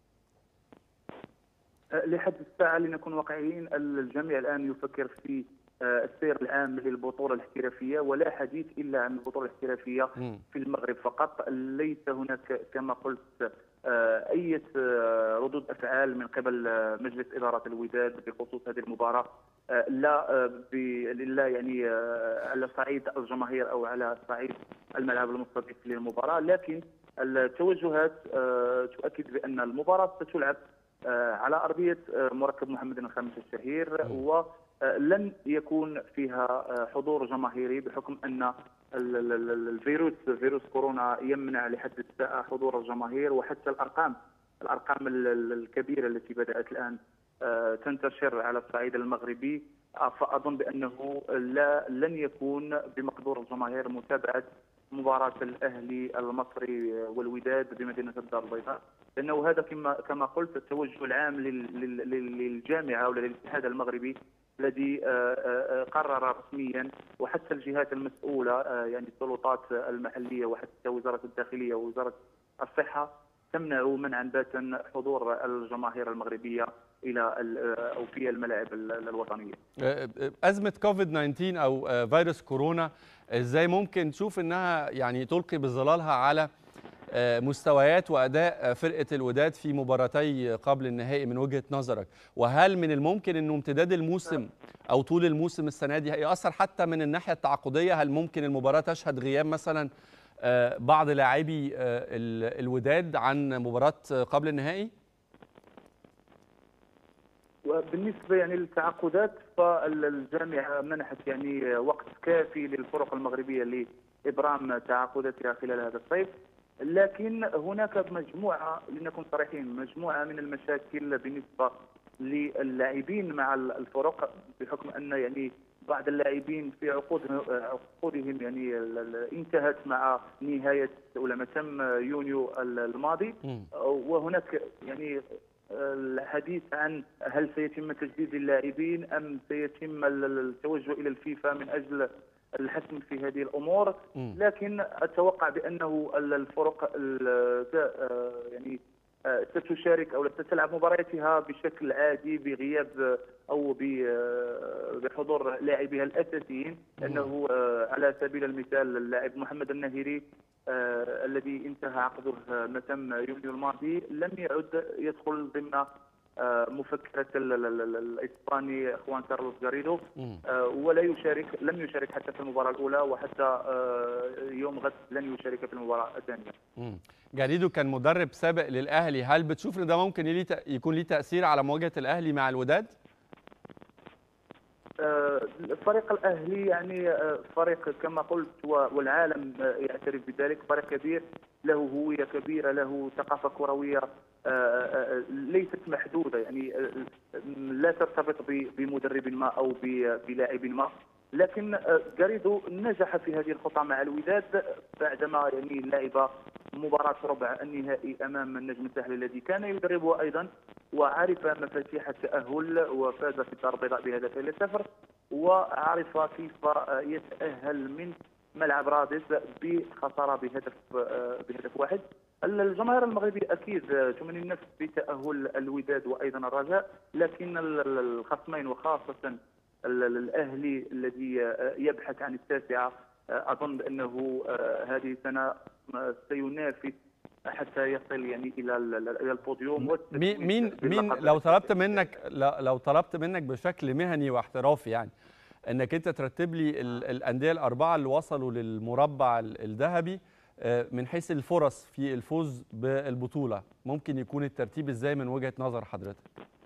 لحد الساعه لنكون واقعيين الجميع الان يفكر في السير العام للبطوله الاحترافيه ولا حديث الا عن البطوله الاحترافيه في المغرب فقط ليس هناك كما قلت اي ردود افعال من قبل مجلس اداره الوداد بخصوص هذه المباراه لا لا يعني على صعيد الجماهير او على صعيد الملعب المستضيف للمباراه لكن التوجهات تؤكد بان المباراه ستلعب على ارضيه مركب محمد الخامس الشهير ولن يكون فيها حضور جماهيري بحكم ان الفيروس فيروس كورونا يمنع لحد الساعه حضور الجماهير وحتى الارقام الارقام الكبيره التي بدات الان تنتشر على الصعيد المغربي فاظن بانه لا لن يكون بمقدور الجماهير متابعه مباراه الاهلي المصري والوداد بمدينه الدار البيضاء لانه هذا كما كما قلت التوجه العام للجامعه ولا للاتحاد المغربي الذي قرر رسميا وحتى الجهات المسؤوله يعني السلطات المحليه وحتى وزاره الداخليه ووزاره الصحه تمنع منعا باتا حضور الجماهير المغربيه الى او في الملاعب الوطنيه. ازمه كوفيد 19 او فيروس كورونا ازاي ممكن تشوف انها يعني تلقي بظلالها على مستويات واداء فرقه الوداد في مباراتي قبل النهائي من وجهه نظرك وهل من الممكن انه امتداد الموسم او طول الموسم السنه دي هيأثر حتى من الناحيه التعاقديه هل ممكن المباراه تشهد غياب مثلا بعض لاعبي الوداد عن مباراه قبل النهائي وبالنسبه يعني للتعاقدات فالجامعه منحت يعني وقت كافي للفرق المغربيه ابرام تعاقداتها خلال هذا الصيف لكن هناك مجموعه لنكون صريحين مجموعه من المشاكل بالنسبه للاعبين مع الفرق بحكم ان يعني بعض اللاعبين في عقودهم عقودهم يعني انتهت مع نهايه ولا ما تم يونيو الماضي وهناك يعني الحديث عن هل سيتم تجديد اللاعبين ام سيتم التوجه الى الفيفا من اجل الحسم في هذه الامور لكن اتوقع بانه الفرق يعني ستشارك او ستلعب مبارياتها بشكل عادي بغياب او بحضور لاعبيها الاساسيين لانه على سبيل المثال اللاعب محمد النهيري آه الذي انتهى عقده متم يونيو الماضي لم يعد يدخل ضمن آه مفكرة الإسباني خوان كارلوس جاريدو آه ولا يشارك لم يشارك حتى في المباراة الأولى وحتى آه يوم غد لن يشارك في المباراة الثانية جاريدو كان مدرب سابق للأهلي هل بتشوف إن ده ممكن يكون ليه تأثير على مواجهة الأهلي مع الوداد؟ فريق الاهلي يعني فريق كما قلت والعالم يعترف بذلك فريق كبير له هويه كبيره له ثقافه كرويه ليست محدوده يعني لا ترتبط بمدرب ما او بلاعب ما لكن جاريدو نجح في هذه الخطى مع الوداد بعدما يعني لعب مباراة ربع النهائي أمام النجم الساحلي الذي كان يدربه أيضا وعرف مفاتيح التأهل وفاز في الدار البيضاء بهدف إلى صفر وعرف كيف يتأهل من ملعب رادس بخسارة بهدف بهدف واحد الجماهير المغربية أكيد تمني النفس بتأهل الوداد وأيضا الرجاء لكن الخصمين وخاصة الأهلي الذي يبحث عن التاسعة أظن بأنه هذه السنة سينافس حتى يصل يعني الى الى البوديوم مين مين مين لو طلبت منك لو طلبت منك بشكل مهني واحترافي يعني انك انت ترتب لي الانديه الاربعه اللي وصلوا للمربع الذهبي من حيث الفرص في الفوز بالبطوله ممكن يكون الترتيب ازاي من وجهه نظر حضرتك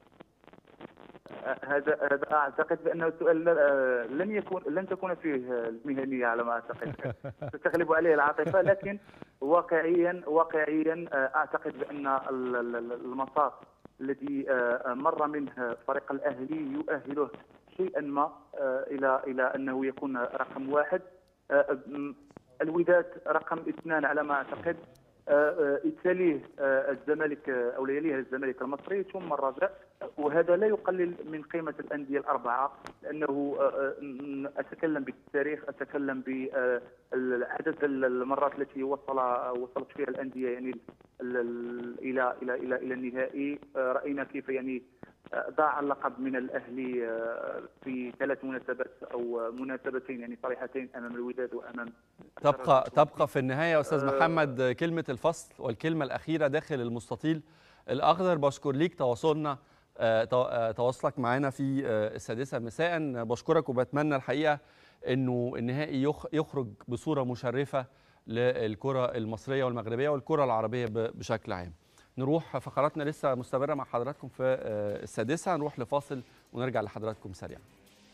هذا هذا اعتقد بانه السؤال لن يكون لن تكون فيه المهنيه على ما اعتقد ستغلب عليه العاطفه لكن واقعيا واقعيا اعتقد بان المسار الذي مر منه فريق الاهلي يؤهله شيئا ما الى الى انه يكون رقم واحد الوداد رقم اثنان على ما اعتقد يتليه الزمالك او يليه الزمالك المصري ثم الرجاء وهذا لا يقلل من قيمه الانديه الاربعه لانه اتكلم بالتاريخ اتكلم بعدد المرات التي وصل وصلت فيها الانديه يعني الى الى الى الى النهائي راينا كيف يعني ضاع اللقب من الاهلي في ثلاث مناسبات او مناسبتين يعني صريحتين امام الوداد وامام تبقى تبقى في النهايه يا استاذ محمد كلمه الفصل والكلمه الاخيره داخل المستطيل الاخضر بشكر ليك تواصلنا تواصلك معنا في السادسه مساء بشكرك وبتمنى الحقيقه انه النهائي يخرج بصوره مشرفه للكره المصريه والمغربيه والكره العربيه بشكل عام نروح فقراتنا لسه مستمره مع حضراتكم في السادسه نروح لفاصل ونرجع لحضراتكم سريعا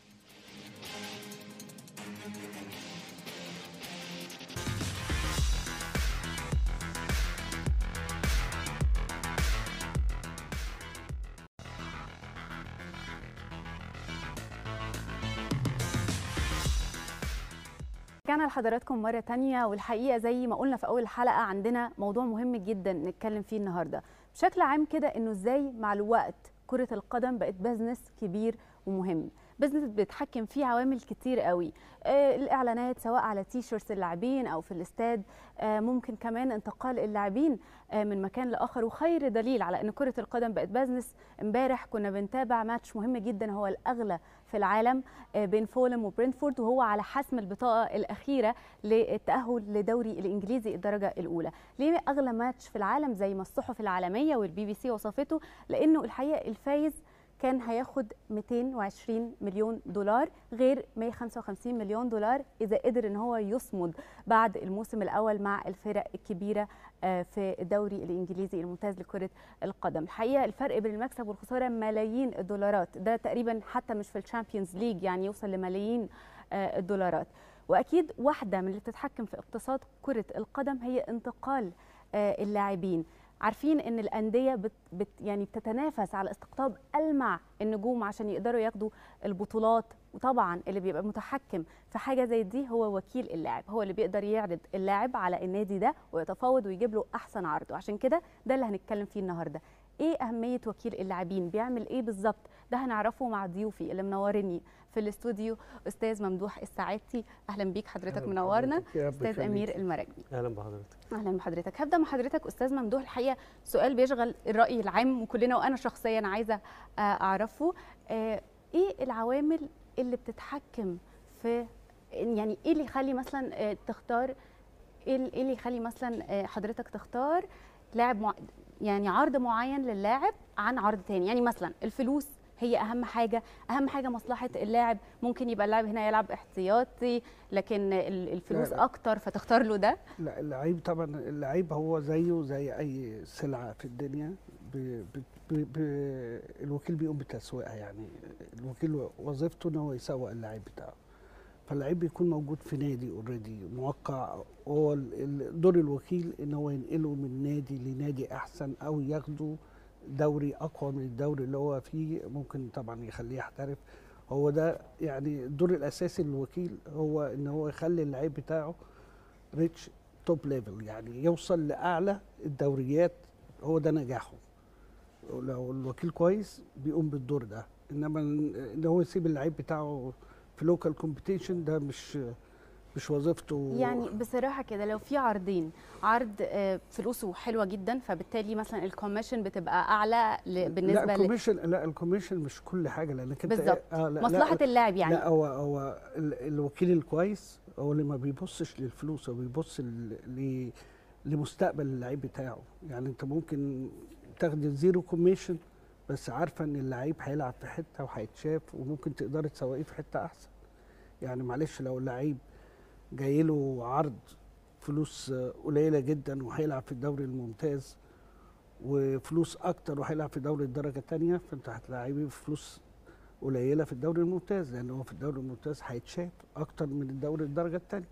رجعنا لحضراتكم مرة تانية والحقيقة زي ما قلنا في أول الحلقة عندنا موضوع مهم جدا نتكلم فيه النهاردة بشكل عام كده إنه إزاي مع الوقت كرة القدم بقت بزنس كبير ومهم بزنس بيتحكم فيه عوامل كتير قوي آه الاعلانات سواء على تي شيرتس اللاعبين او في الاستاد آه ممكن كمان انتقال اللاعبين آه من مكان لاخر وخير دليل على ان كره القدم بقت بزنس امبارح كنا بنتابع ماتش مهم جدا هو الاغلى في العالم بين فولم وبرنتفورد وهو على حسم البطاقه الاخيره للتاهل لدوري الانجليزي الدرجه الاولى ليه اغلى ماتش في العالم زي ما الصحف العالميه والبي بي سي وصفته لانه الحقيقه الفايز كان هياخد 220 مليون دولار غير 155 مليون دولار اذا قدر ان هو يصمد بعد الموسم الاول مع الفرق الكبيره في الدوري الانجليزي الممتاز لكره القدم الحقيقه الفرق بين المكسب والخساره ملايين الدولارات ده تقريبا حتى مش في الشامبيونز ليج يعني يوصل لملايين الدولارات واكيد واحده من اللي بتتحكم في اقتصاد كره القدم هي انتقال آه، اللاعبين عارفين ان الانديه بت بت يعني بتتنافس على استقطاب المع النجوم عشان يقدروا ياخدوا البطولات وطبعا اللي بيبقى متحكم في حاجه زي دي هو وكيل اللاعب هو اللي بيقدر يعرض اللاعب على النادي ده ويتفاوض ويجيب له احسن عرض وعشان كده ده اللي هنتكلم فيه النهارده ايه اهميه وكيل اللاعبين بيعمل ايه بالظبط ده هنعرفه مع ضيوفي اللي منورني في الاستوديو استاذ ممدوح السعادتي اهلا بيك حضرتك أهلاً منورنا بحضرتك، يا رب استاذ يخليك. امير المراكبي اهلا بحضرتك اهلا بحضرتك هبدا مع حضرتك استاذ ممدوح الحقيقه سؤال بيشغل الراي العام وكلنا وانا شخصيا عايزه آه، اعرفه آه، ايه العوامل اللي بتتحكم في يعني ايه اللي يخلي مثلا آه، تختار ايه ال- إيه اللي يخلي مثلا آه، حضرتك تختار لاعب مع... يعني عرض معين للاعب عن عرض تاني يعني مثلا الفلوس هي اهم حاجه اهم حاجه مصلحه اللاعب ممكن يبقى اللاعب هنا يلعب احتياطي لكن ال- الفلوس لا، لا. اكتر فتختار له ده لا اللعيب طبعا اللعيب هو زيه زي اي سلعه في الدنيا ب ب ب ب الوكيل بيقوم بتسويقها يعني الوكيل وظيفته ان هو يسوق اللعيب بتاعه فاللعيب بيكون موجود في نادي اوريدي موقع هو ال- ال- دور الوكيل ان هو ينقله من نادي لنادي احسن او ياخده دوري اقوى من الدوري اللي هو فيه ممكن طبعا يخليه يحترف هو ده يعني الدور الاساسي للوكيل هو ان هو يخلي اللعيب بتاعه ريتش توب ليفل يعني يوصل لاعلى الدوريات هو ده نجاحه لو الوكيل كويس بيقوم بالدور ده انما ان إن هو يسيب اللعيب بتاعه في لوكال كومبيتيشن ده مش مش وظيفته يعني بصراحه كده لو في عرضين عرض آه، فلوسه حلوه جدا فبالتالي مثلا الكوميشن بتبقى اعلى ل- بالنسبه لا ل... الكوميشن لا الكوميشن مش كل حاجه لانك انت بالظبط. آه لا مصلحه لا اللاعب يعني لا هو هو ال- الوكيل الكويس هو اللي ما بيبصش للفلوس هو بيبص ل- ل- لمستقبل اللعيب بتاعه يعني انت ممكن تاخد زيرو كوميشن بس عارفه ان اللعيب هيلعب في حته وهيتشاف وممكن تقدري تسوقيه في حته احسن يعني معلش لو اللعيب جاي له عرض فلوس آه، قليله جدا وهيلعب في الدوري الممتاز وفلوس اكتر وهيلعب في دوري الدرجه الثانيه فانت هتلاعبيه بفلوس قليله في الدوري الممتاز لان هو في الدوري الممتاز هيتشاف اكتر من الدوري الدرجه الثانيه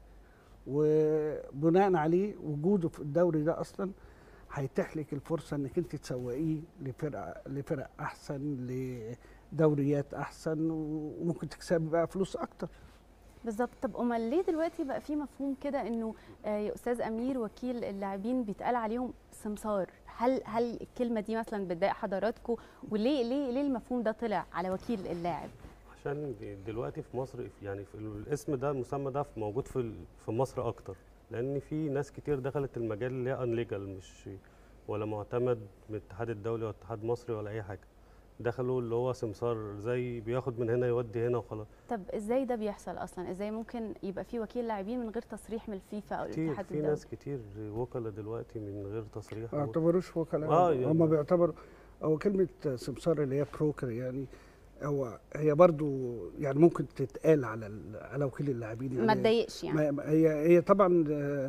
وبناء عليه وجوده في الدوري ده اصلا هيتيح لك الفرصه انك انت تسوقيه لفرقه لفرق احسن لدوريات احسن وممكن تكسبي بقى فلوس اكتر بالظبط طب امال ليه دلوقتي بقى في مفهوم كده انه آه، يا استاذ امير وكيل اللاعبين بيتقال عليهم سمسار هل هل الكلمه دي مثلا بتضايق حضراتكم وليه ليه ليه المفهوم ده طلع على وكيل اللاعب عشان دلوقتي في مصر يعني في الاسم ده المسمى ده موجود في ال- في مصر اكتر لان في ناس كتير دخلت المجال اللي هي انليجال مش ولا معتمد من الاتحاد الدولي ولا الاتحاد المصري ولا اي حاجه دخلوا اللي هو سمسار زي بياخد من هنا يودي هنا وخلاص طب ازاي ده بيحصل اصلا ازاي ممكن يبقى في وكيل لاعبين من غير تصريح من الفيفا او كتير الاتحاد في الدولي ناس كتير وكلاء دلوقتي من غير تصريح ما يعتبروش وكلاء آه، يعني- هم بيعتبروا هو كلمه سمسار اللي هي بروكر يعني هو هي برضو يعني ممكن تتقال على ال- على وكيل اللاعبين يعني ما تضايقش يعني ما- ما- هي هي طبعا آه،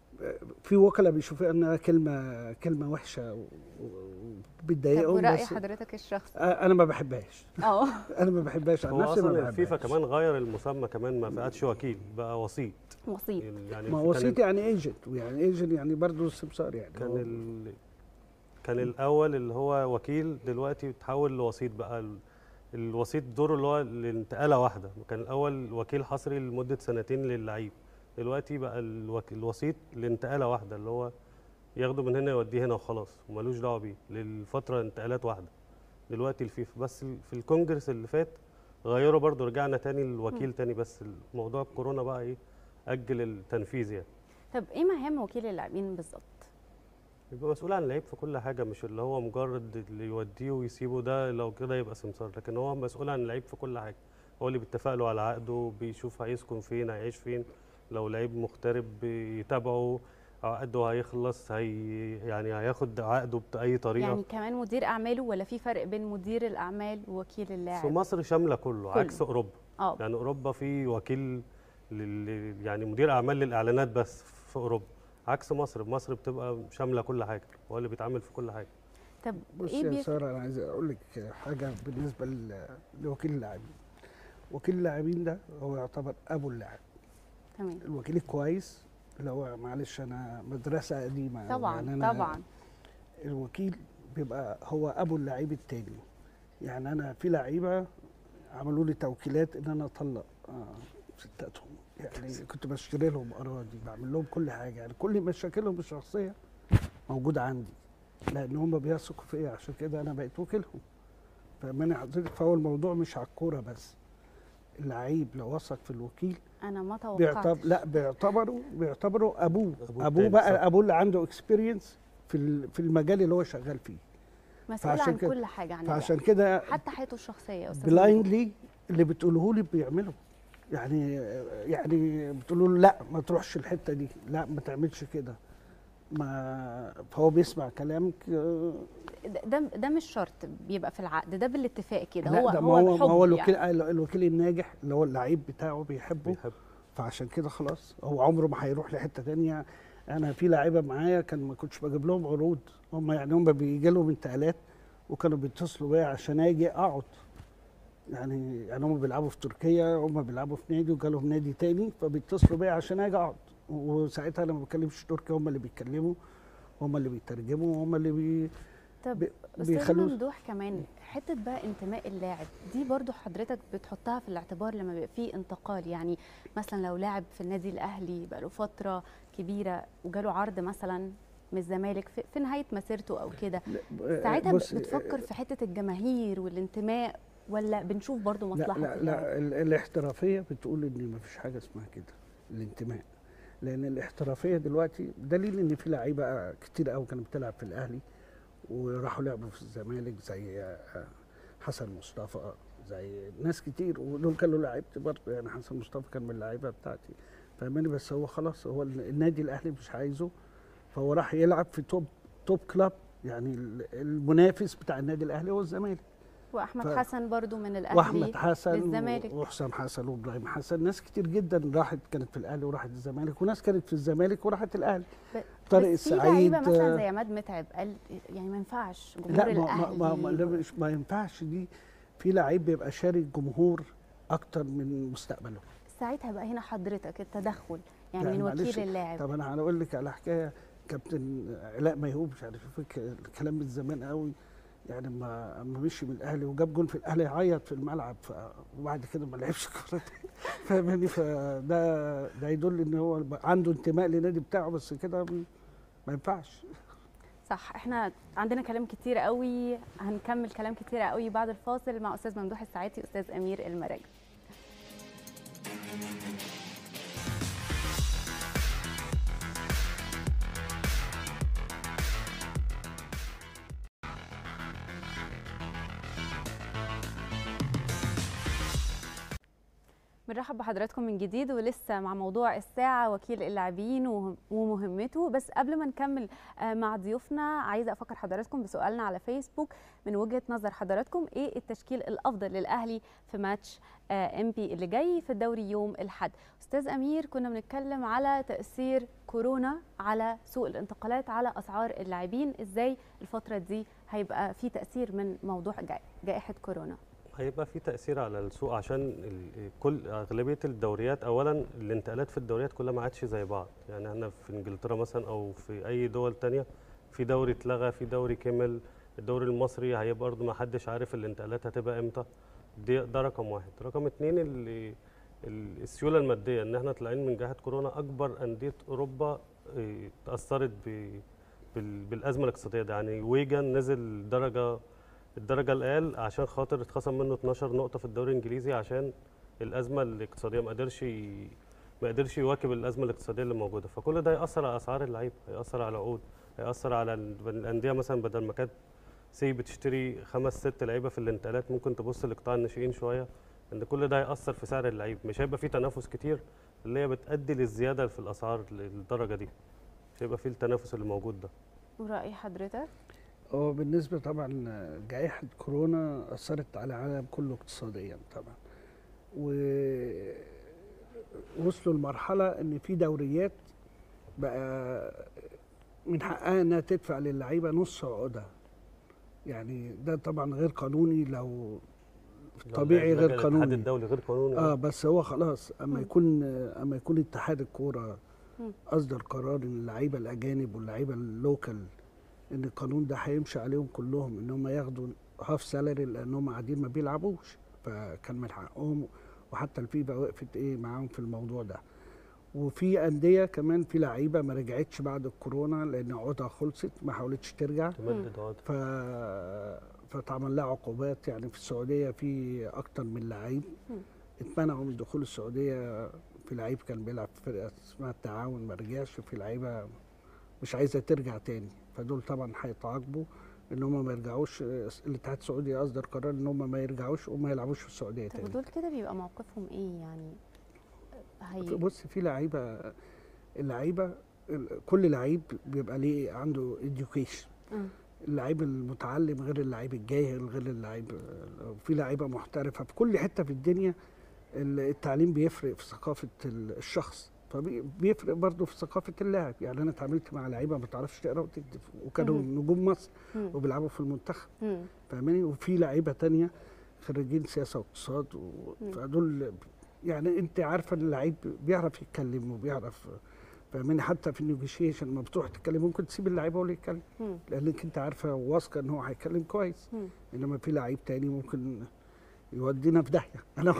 في وكلاء بيشوفوها انها كلمه كلمه وحشه و- و- طب وبتضايقهم وراي بس حضرتك الشخصي آه، انا ما بحبهاش اه انا ما بحبهاش عن هو نفسي ما اصلا الفيفا بحبهاش كمان غير المسمى كمان ما بقتش وكيل بقى وسيط وسيط يعني ما كان وسيط يعني ايجنت ويعني ايجنت يعني برضه السمسار يعني كان هو- ال... كان الاول اللي هو وكيل دلوقتي اتحول لوسيط بقى ال... الوسيط دوره اللي هو الانتقاله واحده كان الاول وكيل حصري لمده سنتين للعيب دلوقتي بقى الوك... الوسيط لانتقاله واحده اللي هو ياخده من هنا يوديه هنا وخلاص ومالوش دعوه بيه للفتره انتقالات واحده دلوقتي الفيفا بس ال- في الكونجرس اللي فات غيروا برضو رجعنا تاني للوكيل تاني بس موضوع الكورونا بقى ايه اجل التنفيذ يعني طب ايه مهام وكيل اللاعبين بالظبط يبقى مسؤول عن اللعيب في كل حاجة مش اللي هو مجرد اللي يوديه ويسيبه ده لو كده يبقى سمسار لكن هو مسؤول عن اللعيب في كل حاجة هو اللي بيتفق له على عقده بيشوف هيسكن فين هيعيش فين لو لعيب مغترب بيتابعه عقده هيخلص هي يعني هياخد عقده بأي طريقة يعني كمان مدير اعماله ولا في فرق بين مدير الاعمال ووكيل في اللاعب مصر شاملة كله, كله. عكس أوروبا اه يعني أوروبا في وكيل لل يعني مدير أعمال للإعلانات بس في أوروبا عكس مصر مصر بتبقى شاملة كل حاجة هو اللي بيتعامل في كل حاجة طب بص ايه يا بيف... ساره انا عايز اقول لك حاجه بالنسبه ل- لوكيل اللاعبين وكيل اللاعبين ده هو يعتبر ابو اللاعب تمام الوكيل الكويس اللي هو معلش انا مدرسه قديمه طبعا يعني أنا طبعا الوكيل بيبقى هو ابو اللعيب التاني يعني انا في لعيبه عملوا لي توكيلات ان انا اطلق آه ستاتهم يعني كنت بشتري لهم اراضي بعمل لهم كل حاجه يعني كل مشاكلهم الشخصيه موجوده عندي لان هم بيثقوا فيا عشان كده انا بقيت وكيلهم فاهماني حضرتك فهو الموضوع مش على الكوره بس اللعيب لو وثق في الوكيل انا ما بيعتبر توقعتش لا بيعتبروا بيعتبروا ابوه أبوه ابوه التاني، بقى صح. ابوه اللي عنده اكسبيرينس في ال- في المجال اللي هو شغال فيه مسؤول فعشان عن كده- كل حاجه عن فعشان اللعب. كده حتى حياته الشخصيه يا استاذ ممدوح. بلايندلي اللي بتقوله لي بيعمله يعني يعني بتقولوا له لا ما تروحش الحته دي لا ما تعملش كده ما فهو بيسمع كلامك آه، ده ده مش شرط بيبقى في العقد ده بالاتفاق كده لا هو ده هو ما هو ما بحب هو الوكيل يعني. الوكيل الناجح اللي هو اللعيب بتاعه بيحبه بيحب فعشان كده خلاص هو عمره ما هيروح لحته تانية انا في لعيبه معايا كان ما كنتش بجيب لهم عروض هم يعني هم بيجي لهم انتقالات وكانوا بيتصلوا بيا عشان اجي اقعد يعني يعني هم بيلعبوا في تركيا هم بيلعبوا في نادي وجالهم نادي تاني فبيتصلوا بيا عشان اجي اقعد وساعتها انا ما بتكلمش تركي هم اللي بيتكلموا هم اللي بيترجموا هم اللي بي طب بي- استاذ بيخلوه ممدوح كمان حته بقى انتماء اللاعب دي برضو حضرتك بتحطها في الاعتبار لما بيبقى فيه انتقال يعني مثلا لو لاعب في النادي الاهلي بقى له فتره كبيره وجاله عرض مثلا من الزمالك في, في نهايه مسيرته او كده ساعتها ب- بص، بتفكر في حته الجماهير والانتماء ولا بنشوف برضو لا مصلحه لا اللاعب لا ال- الاحترافيه بتقول ان ما فيش حاجه اسمها كده الانتماء لان الاحترافيه دلوقتي دليل ان في لعيبه كتير قوي كانت بتلعب في الاهلي وراحوا لعبوا في الزمالك زي آه، حسن مصطفى زي ناس كتير ودول كانوا لعيبتي برضه يعني حسن مصطفى كان من اللعيبه بتاعتي فاهماني بس هو خلاص هو ال- النادي الاهلي مش عايزه فهو راح يلعب في توب توب كلاب يعني ال- المنافس بتاع النادي الاهلي هو الزمالك واحمد ف- حسن برضو من الاهلي واحمد حسن للزمالك. وحسام حسن وابراهيم حسن ناس كتير جدا راحت كانت في الاهلي وراحت الزمالك وناس كانت في الزمالك وراحت الاهلي ب- طارق بس في السعيد لعيبه مثلا زي عماد متعب قال يعني ما ينفعش جمهور لا ما ما, الاهلي ما, ما, لا مش- ما ينفعش دي في لعيب بيبقى شارك جمهور اكتر من مستقبله ساعتها بقى هنا حضرتك التدخل يعني, يعني من معلش، وكيل اللاعب طب انا هقول لك على حكايه كابتن علاء ميهوب مش عارف فاكر الكلام من زمان قوي يعني ما اما مشي من الاهلي وجاب جون في الاهلي عيط في الملعب ف... وبعد كده ما لعبش كوره فاهماني فده ده يدل ان هو عنده انتماء للنادي بتاعه بس كده ما ينفعش صح احنا عندنا كلام كتير قوي هنكمل كلام كتير قوي بعد الفاصل مع استاذ ممدوح الساعاتي واستاذ امير المراجع بنرحب بحضراتكم من جديد ولسه مع موضوع الساعة وكيل اللاعبين وه- ومهمته بس قبل ما نكمل آه، مع ضيوفنا عايزة أفكر حضراتكم بسؤالنا على فيسبوك من وجهة نظر حضراتكم إيه التشكيل الأفضل للأهلي في ماتش ام بي اللي جاي في الدوري يوم الأحد أستاذ أمير كنا بنتكلم على تأثير كورونا على سوق الانتقالات على أسعار اللاعبين إزاي الفترة دي هيبقى في تأثير من موضوع جائ- جائحة كورونا هيبقى في تأثير على السوق عشان ال- كل أغلبية الدوريات أولا الانتقالات في الدوريات كلها ما عادش زي بعض يعني احنا في إنجلترا مثلا أو في أي دول تانية في دوري اتلغى في دوري كمل الدوري المصري هيبقى برضه ما حدش عارف الانتقالات هتبقى امتى دي ده رقم واحد رقم اتنين اللي ال- السيولة المادية ان احنا طالعين من جائحة كورونا أكبر أندية أوروبا اه، تأثرت ب- بال- بالأزمة الاقتصادية دي يعني ويجن نزل درجة الدرجة الأقل عشان خاطر اتخصم منه 12 نقطة في الدوري الإنجليزي عشان الأزمة الاقتصادية ما قدرش ي- ما قدرش يواكب الأزمة الاقتصادية اللي موجودة فكل ده يأثر على أسعار اللعيبة هيأثر على العقود هيأثر على ال- الأندية مثلا بدل ما كانت سي بتشتري خمس ست لعيبة في الانتقالات ممكن تبص لقطاع الناشئين شوية إن كل ده هيأثر في سعر اللعيب مش هيبقى فيه تنافس كتير اللي هي بتأدي للزيادة في الأسعار للدرجة دي مش هيبقى فيه التنافس اللي موجود ده ورأي حضرتك هو بالنسبه طبعا جائحه كورونا اثرت على العالم كله اقتصاديا طبعا ووصلوا لمرحله ان في دوريات بقى من حقها انها تدفع للعيبه نص عقودها يعني ده طبعا غير قانوني لو طبيعي غير الاتحاد قانوني الدولي غير قانوني اه بس هو خلاص اما مم. يكون اما يكون اتحاد الكوره مم. اصدر قرار ان اللعيبه الاجانب واللعيبه اللوكال ان القانون ده هيمشي عليهم كلهم ان هم ياخدوا هاف سالري لانهم قاعدين ما بيلعبوش فكان من حقهم وحتى الفيفا وقفت ايه معاهم في الموضوع ده وفي انديه كمان في لعيبه ما رجعتش بعد الكورونا لان عقودها خلصت ما حاولتش ترجع تمدد عقد ف فتعمل لها عقوبات يعني في السعوديه في اكتر من لعيب مم. اتمنعوا من دخول السعوديه في لعيب كان بيلعب في فرقه اسمها التعاون ما رجعش في لعيبه مش عايزه ترجع تاني فدول طبعا هيتعاقبوا ان هم ما يرجعوش الاتحاد السعودي اصدر قرار ان هم ما يرجعوش وما يلعبوش في السعوديه طب تاني ودول كده بيبقى موقفهم ايه يعني هي بص في لعيبه اللعيبه ال- كل لعيب بيبقى ليه عنده education آه. اللعيب المتعلم غير اللعيب الجاهل غير اللعيب في لعيبه محترفه في كل حته في الدنيا ال- التعليم بيفرق في ثقافه ال- الشخص فبيفرق برضه في ثقافه اللاعب يعني انا اتعاملت مع لعيبه ما تعرفش تقرا وتكتب وكانوا مهم. نجوم مصر مم. وبيلعبوا في المنتخب مم. فاهماني وفي لعيبه تانية خريجين سياسه واقتصاد و... مم. فدول يعني انت عارفه ان اللعيب بيعرف يتكلم وبيعرف فاهماني حتى في النيجوشيشن لما بتروح تتكلم ممكن تسيب اللعيب هو اللي يتكلم مم. لانك انت عارفه واثقه ان هو هيتكلم كويس مم. انما في لعيب تاني ممكن يودينا في داهيه انا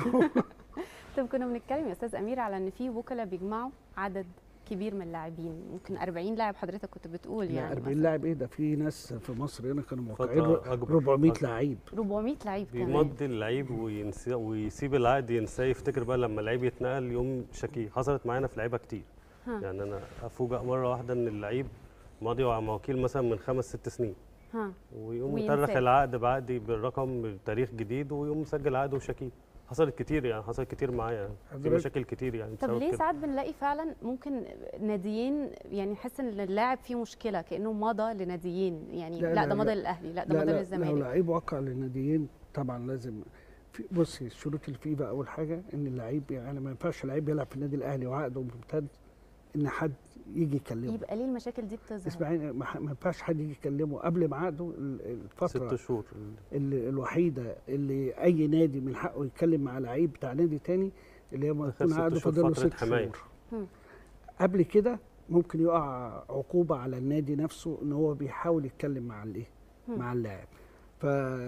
طب كنا بنتكلم يا استاذ امير على ان في وكلاء بيجمعوا عدد كبير من اللاعبين ممكن 40 لاعب حضرتك كنت بتقول لا يعني 40 مثلاً. لاعب ايه ده في ناس في مصر هنا كانوا موقعين فترة أكبر 400 أكبر. لعيب 400 لعيب كمان بيمضي اللعيب وينسى ويسيب العقد ينساه يفتكر بقى لما اللعيب يتنقل يوم شكيه حصلت معانا في لعيبه كتير ها. يعني انا افوجئ مره واحده ان اللعيب ماضي مع وكيل مثلا من خمس ست سنين ها ويقوم وينساه. مترخ العقد بعقد بالرقم بتاريخ جديد ويقوم مسجل عقده وشكيه حصلت كتير يعني حصلت كتير معايا يعني في حضرتك- مشاكل كتير يعني طب بسبب ليه كده. ساعات بنلاقي فعلا ممكن ناديين يعني نحس ان اللاعب فيه مشكله كانه مضى لناديين يعني لا, لا، لا لا، ده مضى لا. للاهلي لا ده لا مضى لا لو للزمالك لعيب وقع للناديين طبعا لازم في بصي شروط الفيفا اول حاجه ان اللعيب يعني ما ينفعش لعيب يلعب في النادي الاهلي وعقده ممتد ان حد يجي يكلمه يبقى ليه المشاكل دي بتظهر اسمعيني ما ح- ما ينفعش حد يجي يكلمه قبل ما عقده ال- الفتره ست شهور اللي الوحيده اللي اي نادي من حقه يتكلم مع لعيب بتاع نادي تاني اللي هي ما آخر يكون ست عقده شهور فاضل له فترة ست حماية. شهور مم. قبل كده ممكن يقع عقوبه على النادي نفسه ان هو بيحاول يتكلم مع الايه مم. مع اللاعب ف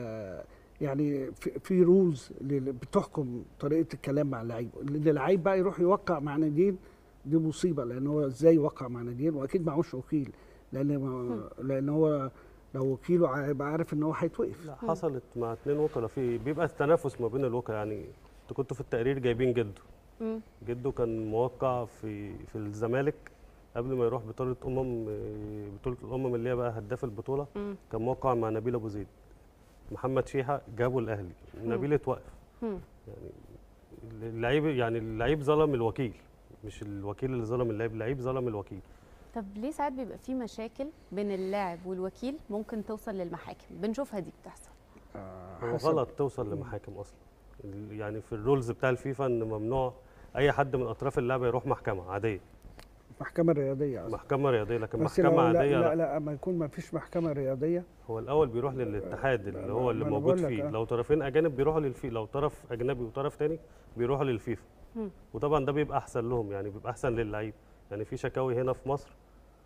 يعني في, في رولز بتحكم طريقه الكلام مع اللعيب ان اللعيب بقى يروح يوقع مع ناديين دي مصيبه لان هو ازاي يوقع مع ناديين واكيد معهوش وكيل لان ما لان هو لو وكيله هيبقى عارف ان هو هيتوقف لا حصلت مع اتنين وكلاء في بيبقى التنافس ما بين الوكلاء يعني انت كنتوا في التقرير جايبين جده مم. جده كان موقع في في الزمالك قبل ما يروح بطوله امم آه، بطوله الامم اللي هي بقى هداف البطوله مم. كان موقع مع نبيل ابو زيد محمد شيحه جابوا الاهلي نبيل اتوقف مم. يعني اللعيب يعني اللعيب ظلم الوكيل مش الوكيل اللي ظلم اللعيب اللعيب ظلم الوكيل طب ليه ساعات بيبقى في مشاكل بين اللاعب والوكيل ممكن توصل للمحاكم بنشوفها دي بتحصل هو غلط توصل لمحاكم اصلا يعني في الرولز بتاع الفيفا ان ممنوع اي حد من اطراف اللعبه يروح محكمه عاديه محكمه رياضيه أصلاً. محكمه رياضيه لكن بس محكمه لو لا عاديه لا لا, لا اما يكون ما فيش محكمه رياضيه هو الاول بيروح للاتحاد اللي هو اللي ما أنا موجود بقول لك، فيه آه. لو طرفين اجانب بيروحوا للفي لو طرف اجنبي وطرف تاني بيروحوا للفيفا مم. وطبعا ده بيبقى احسن لهم يعني بيبقى احسن للعيب يعني في شكاوي هنا في مصر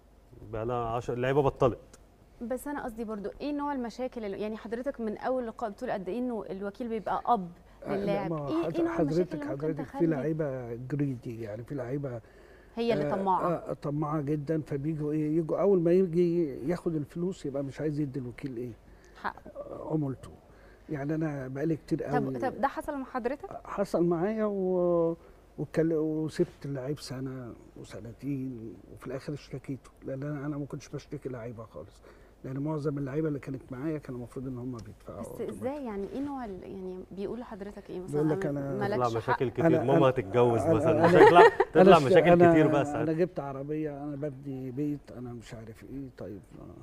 بقى لها 10 اللعيبه بطلت بس انا قصدي برضو ايه نوع المشاكل اللي يعني حضرتك من اول لقاء بتقول قد ايه انه الوكيل بيبقى اب آه، لا، للاعب ما ايه حض- ايه نوع المشاكل حضرتك اللي ممكن حضرتك في تخلي لعيبه جريدي يعني في لعيبه هي اللي آه، طماعه آه طماعه جدا فبيجوا ايه يجوا اول ما يجي ياخد الفلوس يبقى مش عايز يدي الوكيل ايه حق آه، عمولته يعني انا بقالي كتير قوي طب طب ده حصل مع حضرتك حصل معايا و... وكل... وسبت اللعيب سنه وسنتين وفي الاخر اشتكيته لان انا أنا ما كنتش بشتكي لعيبه خالص لان معظم اللعيبه اللي كانت معايا كان المفروض ان هم بيدفعوا بس أوتوماتيك. ازاي يعني ايه نوع ال- يعني بيقول لحضرتك ايه مثلا بيقول لك أنا أنا- مالكش تطلع حق. مشاكل كتير أنا- ماما أنا- هتتجوز أنا- مثلا أنا- تطلع تطلع اشت- مشاكل أنا كتير بقى انا ساعتها جبت عربيه انا ببني بيت انا مش عارف ايه طيب آه،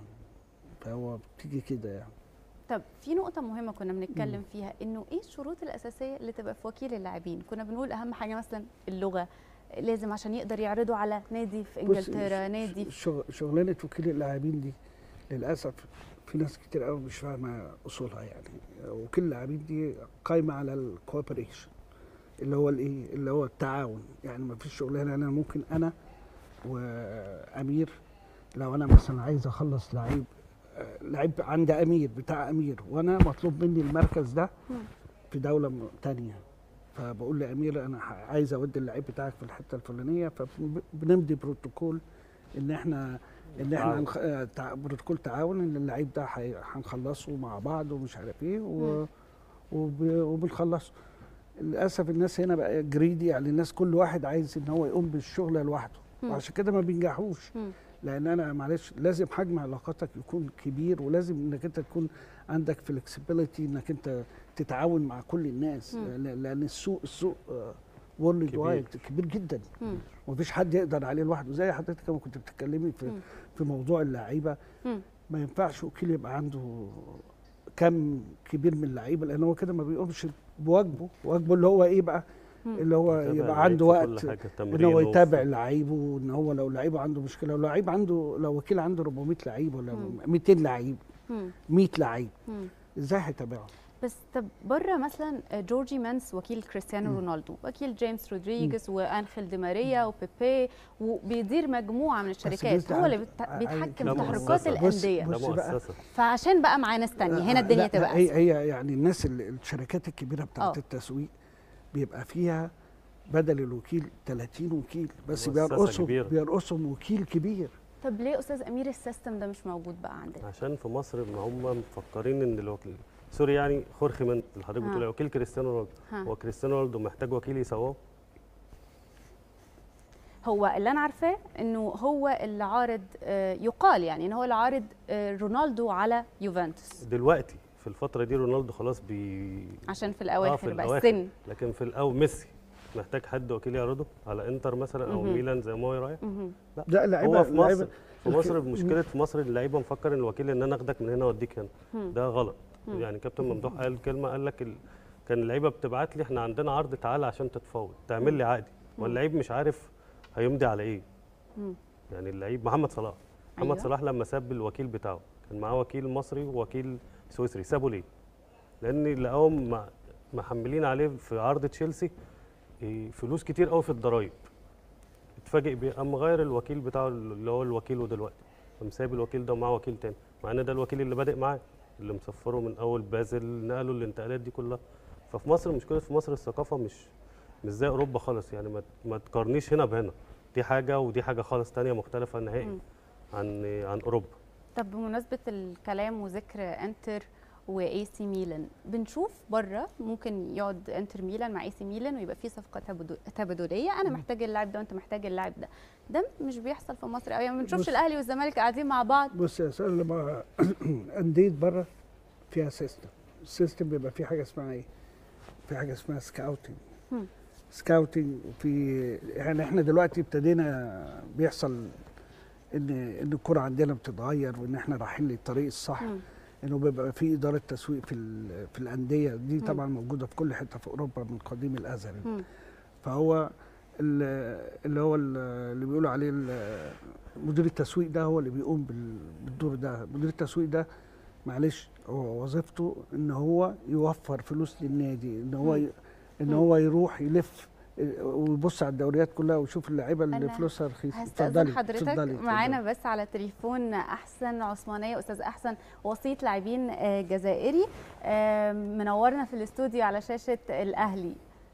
فهو بتيجي كده يعني طب في نقطة مهمة كنا بنتكلم فيها انه ايه الشروط الأساسية اللي تبقى في وكيل اللاعبين؟ كنا بنقول أهم حاجة مثلا اللغة لازم عشان يقدر يعرضوا على نادي في بص، انجلترا، نادي في شغ- شغلانه وكيل اللاعبين دي للاسف في ناس كتير قوي مش فاهمه اصولها يعني وكل اللاعبين دي قايمه على الكوبريشن اللي هو الايه اللي هو التعاون يعني ما فيش شغلانه انا ممكن انا وامير لو انا مثلا عايز اخلص لعيب آه، لعيب عند امير بتاع امير وانا مطلوب مني المركز ده مم. في دوله م- تانية فبقول لامير انا ح- عايز اودي اللعيب بتاعك في الحته الفلانيه فبنمضي بروتوكول ان احنا ان احنا تعاون. نخ... آه، تع... بروتوكول تعاون ان اللعيب ده حي- هنخلصه مع بعض ومش عارف ايه و... مم. وب... وبنخلصه للاسف الناس هنا بقى جريدي يعني الناس كل واحد عايز ان هو يقوم بالشغل لوحده مم. وعشان كده ما بينجحوش مم. لان انا معلش لازم حجم علاقاتك يكون كبير ولازم انك انت تكون عندك فلكسبيليتي انك انت تتعاون مع كل الناس مم. لأن- لان السوق السوق وورلد كبير. وايد كبير جدا مم. ومفيش حد يقدر عليه لوحده زي حضرتك لما كنت بتتكلمي في مم. في موضوع اللعيبه مم. ما ينفعش وكيل يبقى عنده كم كبير من اللعيبه لان هو كده ما بيقومش بواجبه واجبه اللي هو ايه بقى مم. اللي هو يتابع يبقى اللعيب عنده في كل وقت حاجة، ان تمرين هو يتابع وف- لعيبه وان هو لو لعيب عنده مشكله لو لعيب عنده لو وكيل عنده 400 لعيب ولا مم. 200 لعيب مم. 100 لعيب مم. ازاي هيتابعهم؟ بس طب بره مثلا جورجي مانس وكيل كريستيانو مم. رونالدو وكيل جيمس رودريجيز وانخيل دي ماريا وبيبي وبيدير مجموعه من الشركات الناس هو اللي عايز- بت- عايز- بيتحكم ده في تحركات مؤسسة. بص- الانديه بص ده بقى. مؤسسه فعشان بقى معاه ناس تانية هنا الدنيا لا، تبقى هي أسهل. هي يعني الناس اللي الشركات الكبيره بتاعت آه. التسويق بيبقى فيها بدل الوكيل 30 وكيل بس مؤسسة بيرقصوا كبيرة. بيرقصهم وكيل كبير طب ليه استاذ امير السيستم ده مش موجود بقى عندنا عشان في مصر ما هم مفكرين ان الوكيل سوري يعني خورخي من اللي حضرتك ها. بتقول وكيل كريستيانو رونالدو ها. هو كريستيانو رونالدو محتاج وكيل يسواه هو اللي انا عارفاه انه هو اللي عارض آه، يقال يعني ان هو اللي عارض آه، رونالدو على يوفنتوس دلوقتي في الفتره دي رونالدو خلاص بي عشان في آه، الاواخر في بقى الأواخر. السن لكن في الاول ميسي محتاج حد وكيل يعرضه على انتر مثلا او مهم. ميلان زي ما هو رايح مهم. لا لعيبه هو في مصر لعيبة- في مصر مشكله في مصر اللعيبه مفكر ان الوكيل ان انا اخدك من هنا واوديك هنا مم. ده غلط مم. يعني كابتن ممدوح قال كلمه قال لك ال... كان اللعيبه بتبعت لي احنا عندنا عرض تعالى عشان تتفاوض تعمل لي عقدي واللعيب مش عارف هيمضي على ايه مم. يعني اللعيب محمد صلاح محمد أيوة. صلاح لما ساب الوكيل بتاعه كان معاه وكيل مصري ووكيل سويسري سابه ليه لان لقاهم مع- محملين عليه في عرض تشيلسي إيه، فلوس كتير قوي في الضرايب اتفاجئ بيه قام غير الوكيل بتاعه اللي هو الوكيل دلوقتي قام سايب الوكيل ده ومعاه وكيل تاني مع ان ده الوكيل اللي بادئ معاه اللي مسفره من اول بازل نقلوا الانتقالات دي كلها ففي مصر مشكله في مصر الثقافه مش مش زي اوروبا خالص يعني ما ما تقارنيش هنا بهنا دي حاجه ودي حاجه خالص تانية مختلفه نهائي مم. عن عن اوروبا طب بمناسبه الكلام وذكر انتر واي سي ميلان بنشوف بره ممكن يقعد انتر ميلان مع اي سي ميلان ويبقى في صفقه تبادل- تبادليه انا محتاج اللاعب ده وانت محتاج اللاعب ده ده مش بيحصل في مصر قوي يعني ما بنشوفش بص- الاهلي والزمالك قاعدين مع بعض بص يا سؤال لما انديه بره فيها سيستم السيستم بيبقى فيه حاجه اسمها ايه؟ في حاجه اسمها سكاوتنج هم. سكاوتنج وفي يعني احنا دلوقتي ابتدينا بيحصل ان ان الكره عندنا بتتغير وان احنا رايحين للطريق الصح مم. انه بيبقى في اداره تسويق في ال- في الانديه دي مم. طبعا موجوده في كل حته في اوروبا من قديم الازل مم. فهو ال- اللي هو ال- اللي بيقولوا عليه ال- مدير التسويق ده هو اللي بيقوم بال- بالدور ده مدير التسويق ده معلش هو وظيفته ان هو يوفر فلوس للنادي ان هو ي- ان مم. هو يروح يلف ويبص على الدوريات كلها ويشوف اللعيبه اللي أنا فلوسها رخيصه هستأذن حضرتك اتفضلي، معانا اتفضلي. بس على تليفون احسن عثمانيه استاذ احسن وسيط لاعبين آه، جزائري آه، منورنا في الاستوديو على شاشه الاهلي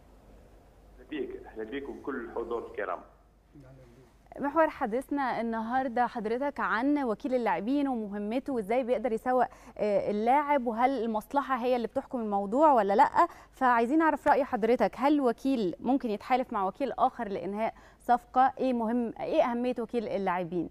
اهلا بيك اهلا بيك وكل الحضور الكرام محور حديثنا النهارده حضرتك عن وكيل اللاعبين ومهمته وازاي بيقدر يسوق آه، اللاعب وهل المصلحه هي اللي بتحكم الموضوع ولا لا فعايزين نعرف راي حضرتك هل وكيل ممكن يتحالف مع وكيل اخر لانهاء صفقه ايه مهم ايه اهميه وكيل اللاعبين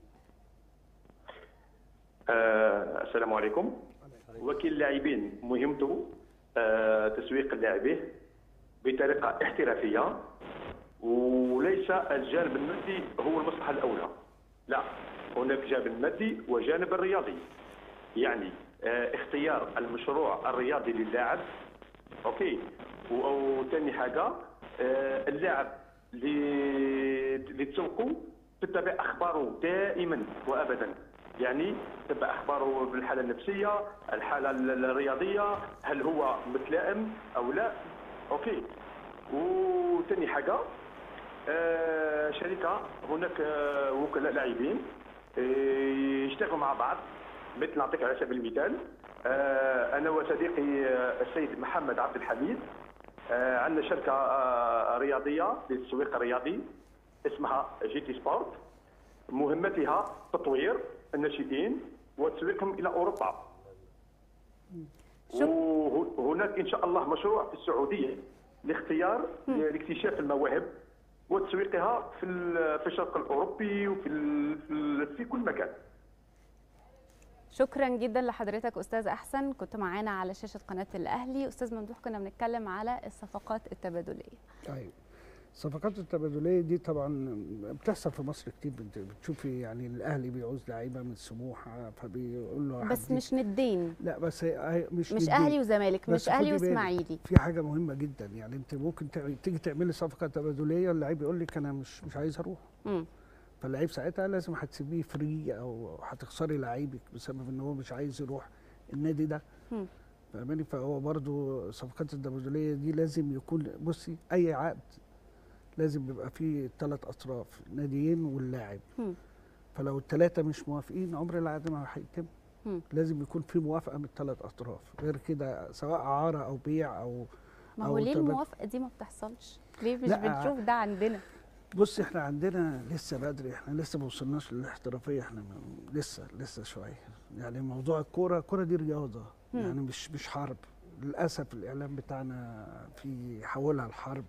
آه السلام عليكم وكيل اللاعبين مهمته آه تسويق اللاعبين بطريقه احترافيه وليس الجانب المادي هو المصلحه الاولى لا هناك جانب مادي وجانب الرياضي يعني آه اختيار المشروع الرياضي للاعب اوكي وثاني حاجه آه اللاعب اللي اللي تسوقوا تتبع اخباره دائما وابدا يعني تبع اخباره بالحاله النفسيه الحاله ال- الرياضيه هل هو متلائم او لا اوكي وثاني حاجه آه، شركه هناك آه، وكلاء لاعبين آه، يشتغلوا مع بعض مثل نعطيك على سبيل المثال آه، انا وصديقي آه، السيد محمد عبد الحميد آه، عندنا شركه آه، رياضيه للتسويق الرياضي اسمها جي تي سبورت مهمتها تطوير الناشئين وتسويقهم الى اوروبا شك- وهناك ان شاء الله مشروع في السعوديه لاختيار لاكتشاف المواهب وتسويقها في ال- في الشرق الاوروبي وفي ال- في, ال- في كل مكان شكرا جدا لحضرتك استاذ احسن كنت معانا على شاشه قناه الاهلي استاذ ممدوح كنا بنتكلم على الصفقات التبادليه ايوه الصفقات التبادليه دي طبعا بتحصل في مصر كتير بت- بتشوفي يعني الاهلي بيعوز لعيبه من سموحه فبيقول له بس هديك- مش ندين لا بس هي هي مش مش ندي. اهلي وزمالك بس مش اهلي خدي بالك، واسماعيلي في حاجه مهمه جدا يعني انت ممكن تع- تيجي تعملي صفقه تبادليه اللعيب يقول لك انا مش مش عايز اروح مم. فاللعيب ساعتها لازم هتسيبيه فري او هتخسري لعيبك بسبب ان هو مش عايز يروح النادي ده مم. فاهماني فهو برضو الصفقات التبادليه دي لازم يكون بصي اي عقد لازم يبقى فيه ثلاث اطراف ناديين واللاعب مم. فلو الثلاثه مش موافقين عمر العقد ما هيتم مم. لازم يكون في موافقه من الثلاث اطراف غير كده سواء اعاره او بيع او ما أو هو ليه تبادل. الموافقه دي ما بتحصلش ليه مش لا. بنشوف ده عندنا بص احنا عندنا لسه بدري احنا لسه ما وصلناش للاحترافيه احنا م- لسه لسه شويه يعني موضوع الكوره الكوره دي رياضه مم. يعني مش مش حرب للاسف الاعلام بتاعنا في حولها الحرب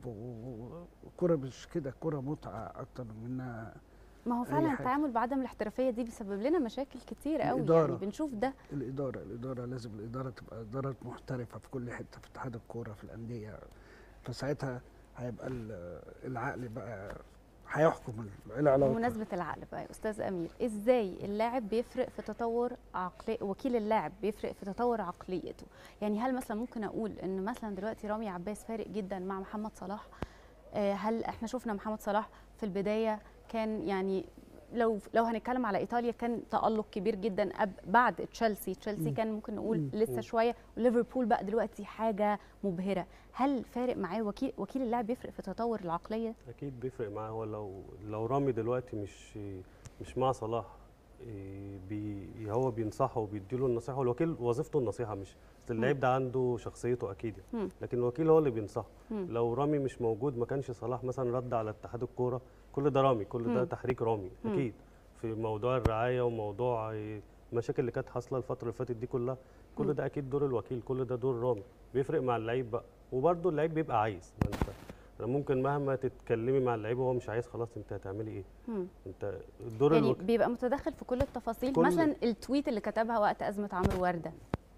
والكوره مش كده الكوره متعه اكتر منها ما هو أي فعلا حاجة. التعامل بعدم الاحترافيه دي بيسبب لنا مشاكل كتير قوي يعني الإدارة. بنشوف ده الاداره الاداره لازم الاداره تبقى اداره محترفه في كل حته في اتحاد الكوره في الانديه فساعتها هيبقى ال- العقل بقى هيحكم العلاقه بمناسبه العقل بقى يا استاذ امير ازاي اللاعب بيفرق في تطور عقلي وكيل اللاعب بيفرق في تطور عقليته يعني هل مثلا ممكن اقول ان مثلا دلوقتي رامي عباس فارق جدا مع محمد صلاح آه، هل احنا شفنا محمد صلاح في البدايه كان يعني لو لو هنتكلم على ايطاليا كان تالق كبير جدا أب بعد تشيلسي تشيلسي مم. كان ممكن نقول مم. لسه شويه وليفربول بقى دلوقتي حاجه مبهره هل فارق معاه وكيل وكيل اللاعب بيفرق في تطور العقليه اكيد بيفرق معاه هو لو لو رامي دلوقتي مش مش مع صلاح إيه، بي هو بينصحه وبيديله النصيحه والوكيل وظيفته النصيحه مش أصل اللعيب ده عنده شخصيته اكيد يعني. مم. لكن الوكيل هو اللي بينصحه مم. لو رامي مش موجود ما كانش صلاح مثلا رد على اتحاد الكوره كل ده رامي كل ده مم. تحريك رامي مم. اكيد في موضوع الرعايه وموضوع إيه، المشاكل اللي كانت حاصله الفتره اللي فاتت دي كلها مم. كل ده اكيد دور الوكيل كل ده دور رامي بيفرق مع اللعيب بقى وبرده اللعيب بيبقى عايز ما انت أنا ممكن مهما تتكلمي مع اللعيب وهو مش عايز خلاص انت هتعملي ايه مم. انت دور يعني الوكيل بيبقى متدخل في كل التفاصيل كل- مثلا التويت اللي كتبها وقت ازمه عمرو ورده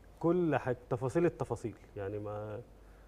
كل حاجه تفاصيل التفاصيل يعني ما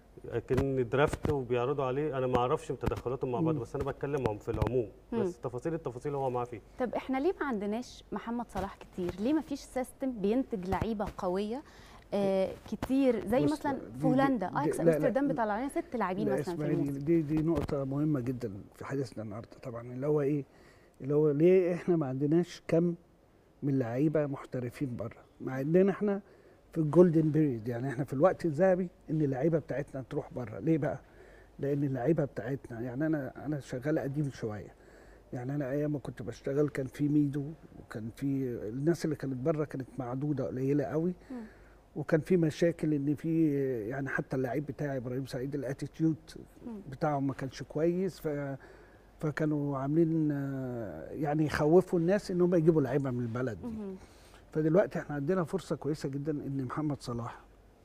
كان درافت وبيعرضوا عليه انا ما اعرفش تدخلاتهم مع بعض مم. بس انا بتكلم معاهم في العموم مم. بس تفاصيل التفاصيل هو معاه فيه طب احنا ليه ما عندناش محمد صلاح كتير ليه ما فيش سيستم بينتج لعيبه قويه آه كتير زي بص، مثلا دي- في دي- هولندا دي- اياكس لا، لا، امستردام بيطلع لنا ست لاعبين لا مثلا في اسماعيل الموسم دي دي نقطة مهمة جدا في حديثنا النهاردة طبعا اللي هو ايه؟ اللي هو ليه احنا ما عندناش كم من لعيبة محترفين بره؟ مع اننا احنا في الجولدن بيريد يعني احنا في الوقت الذهبي ان اللعيبة بتاعتنا تروح بره، ليه بقى؟ لان اللعيبة بتاعتنا يعني انا انا شغال قديم شوية يعني انا ايام ما كنت بشتغل كان في ميدو وكان في الناس اللي كانت بره كانت معدودة قليلة قوي مم. وكان في مشاكل ان في يعني حتى اللعيب بتاعي ابراهيم سعيد الاتيتيود مم. بتاعهم ما كانش كويس ف فكانوا عاملين آه، يعني يخوفوا الناس ان هم يجيبوا لعيبه من البلد دي مهم. فدلوقتي احنا عندنا فرصه كويسه جدا ان محمد صلاح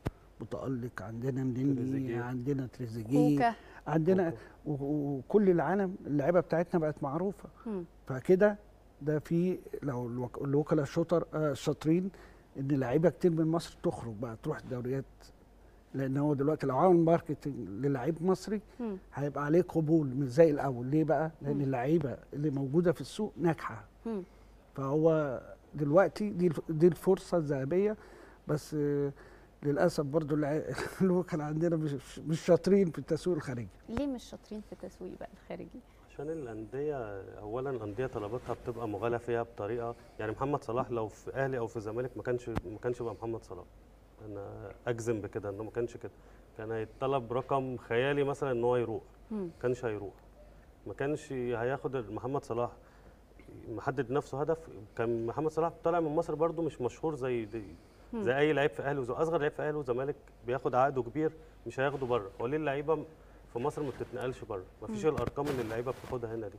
متالق عندنا النني تريزيجيه. عندنا تريزيجيه كوكا عندنا و- و- وكل العالم اللعيبه بتاعتنا بقت معروفه مم. فكده ده في لو الوك- الوكلاء الشطر آه، الشاطرين ان لعيبه كتير من مصر تخرج بقى تروح الدوريات لان هو دلوقتي لو عمل ماركتنج للعيب مصري مم. هيبقى عليه قبول مش زي الاول ليه بقى لان مم. اللعيبه اللي موجوده في السوق ناجحه مم. فهو دلوقتي دي الف- دي الفرصه الذهبيه بس آه، للاسف برضو الع- الوكلاء عندنا مش مش شاطرين في التسويق الخارجي ليه مش شاطرين في التسويق بقى الخارجي عشان الانديه اولا الانديه طلباتها بتبقى مغالى فيها بطريقه يعني محمد صلاح لو في اهلي او في الزمالك ما كانش ما كانش بقى محمد صلاح انا اجزم بكده انه ما كانش كده كان هيتطلب رقم خيالي مثلا ان هو يروح مم. ما كانش هيروح ما كانش هياخد محمد صلاح محدد نفسه هدف كان محمد صلاح طالع من مصر برده مش مشهور زي دي مم. زي اي لعيب في اهلي وز- اصغر لعيب في اهلي وزمالك بياخد عقده كبير مش هياخده بره هو ليه اللعيبه في مصر ما بتتنقلش بره ما فيش مم. الارقام اللي اللعيبه بتاخدها هنا دي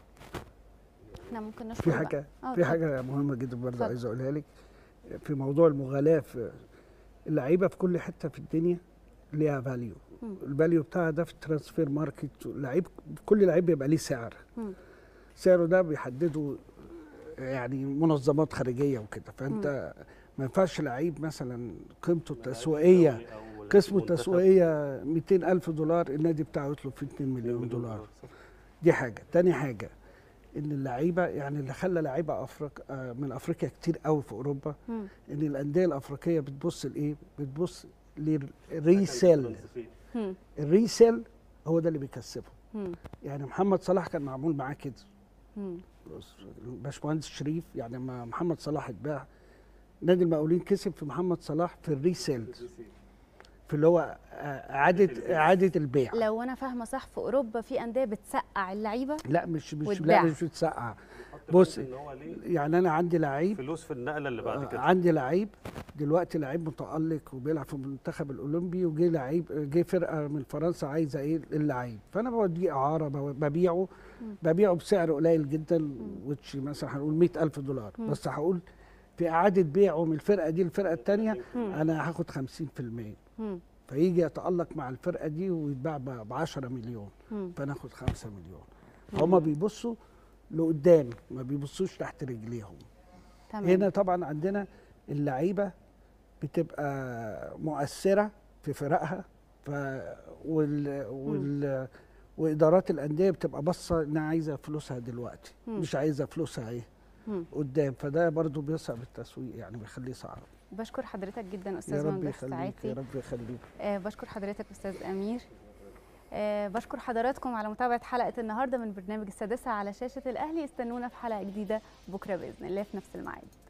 احنا ممكن نشكر في بقى. حاجه آه، في اتفضل. حاجه مهمه جدا برضه اتفضل. عايز اقولها لك في موضوع المغالاه في اللعيبه في كل حته في الدنيا ليها فاليو مم. الفاليو بتاعها ده في الترانسفير ماركت لعيب كل لعيب بيبقى ليه سعر مم. سعره ده بيحدده يعني منظمات خارجيه وكده فانت ما ينفعش لعيب مثلا قيمته التسويقيه قسمه التسويقيه 200 الف دولار النادي بتاعه يطلب فيه 2 مليون دولار دي حاجه تاني حاجه ان اللعيبه يعني اللي خلى لعيبه افريق آه، من افريقيا كتير قوي في اوروبا مم. ان الانديه الافريقيه بتبص لايه بتبص للريسيل مم. الريسيل هو ده اللي بيكسبه مم. يعني محمد صلاح كان معمول معاه كده مم. بص، الباشمهندس شريف يعني لما محمد صلاح اتباع نادي المقاولين كسب في محمد صلاح في الريسيل في اللي هو آه، اعاده اعاده البيع لو انا فاهمه صح في اوروبا في انديه بتسقع اللعيبه لا مش مش واتباع. لا مش بتسقع بص ان هو ليه يعني انا عندي لعيب فلوس في النقله اللي بعد آه، كده عندي لعيب دلوقتي لعيب متالق وبيلعب في المنتخب الاولمبي وجه لعيب جه فرقه من فرنسا عايزه ايه اللعيب فانا بوديه اعاره بو- ببيعه ببيعه بسعر قليل جدا وتش مثلا هنقول 100000 دولار مم. بس هقول في اعاده بيعه من الفرقه دي للفرقه الثانيه مم. انا هاخد 50% مم. فيجي يتالق مع الفرقه دي ويتباع ب 10 مليون مم. فانا اخد 5 مليون هما بيبصوا لقدام ما بيبصوش تحت رجليهم تمام هنا طبعا عندنا اللعيبه بتبقى مؤثره في فرقها ف وال... وال... وادارات الانديه بتبقى باصه انها عايزه فلوسها دلوقتي مم. مش عايزه فلوسها ايه مم. قدام فده برضو بيصعب التسويق يعني بيخليه صعب بشكر حضرتك جدا يا استاذ رب مهندس يخليك ساعاتي يا رب يخليك آه بشكر حضرتك استاذ امير آه بشكر حضراتكم على متابعه حلقه النهارده من برنامج السادسه على شاشه الاهلي استنونا في حلقه جديده بكره باذن الله في نفس الميعاد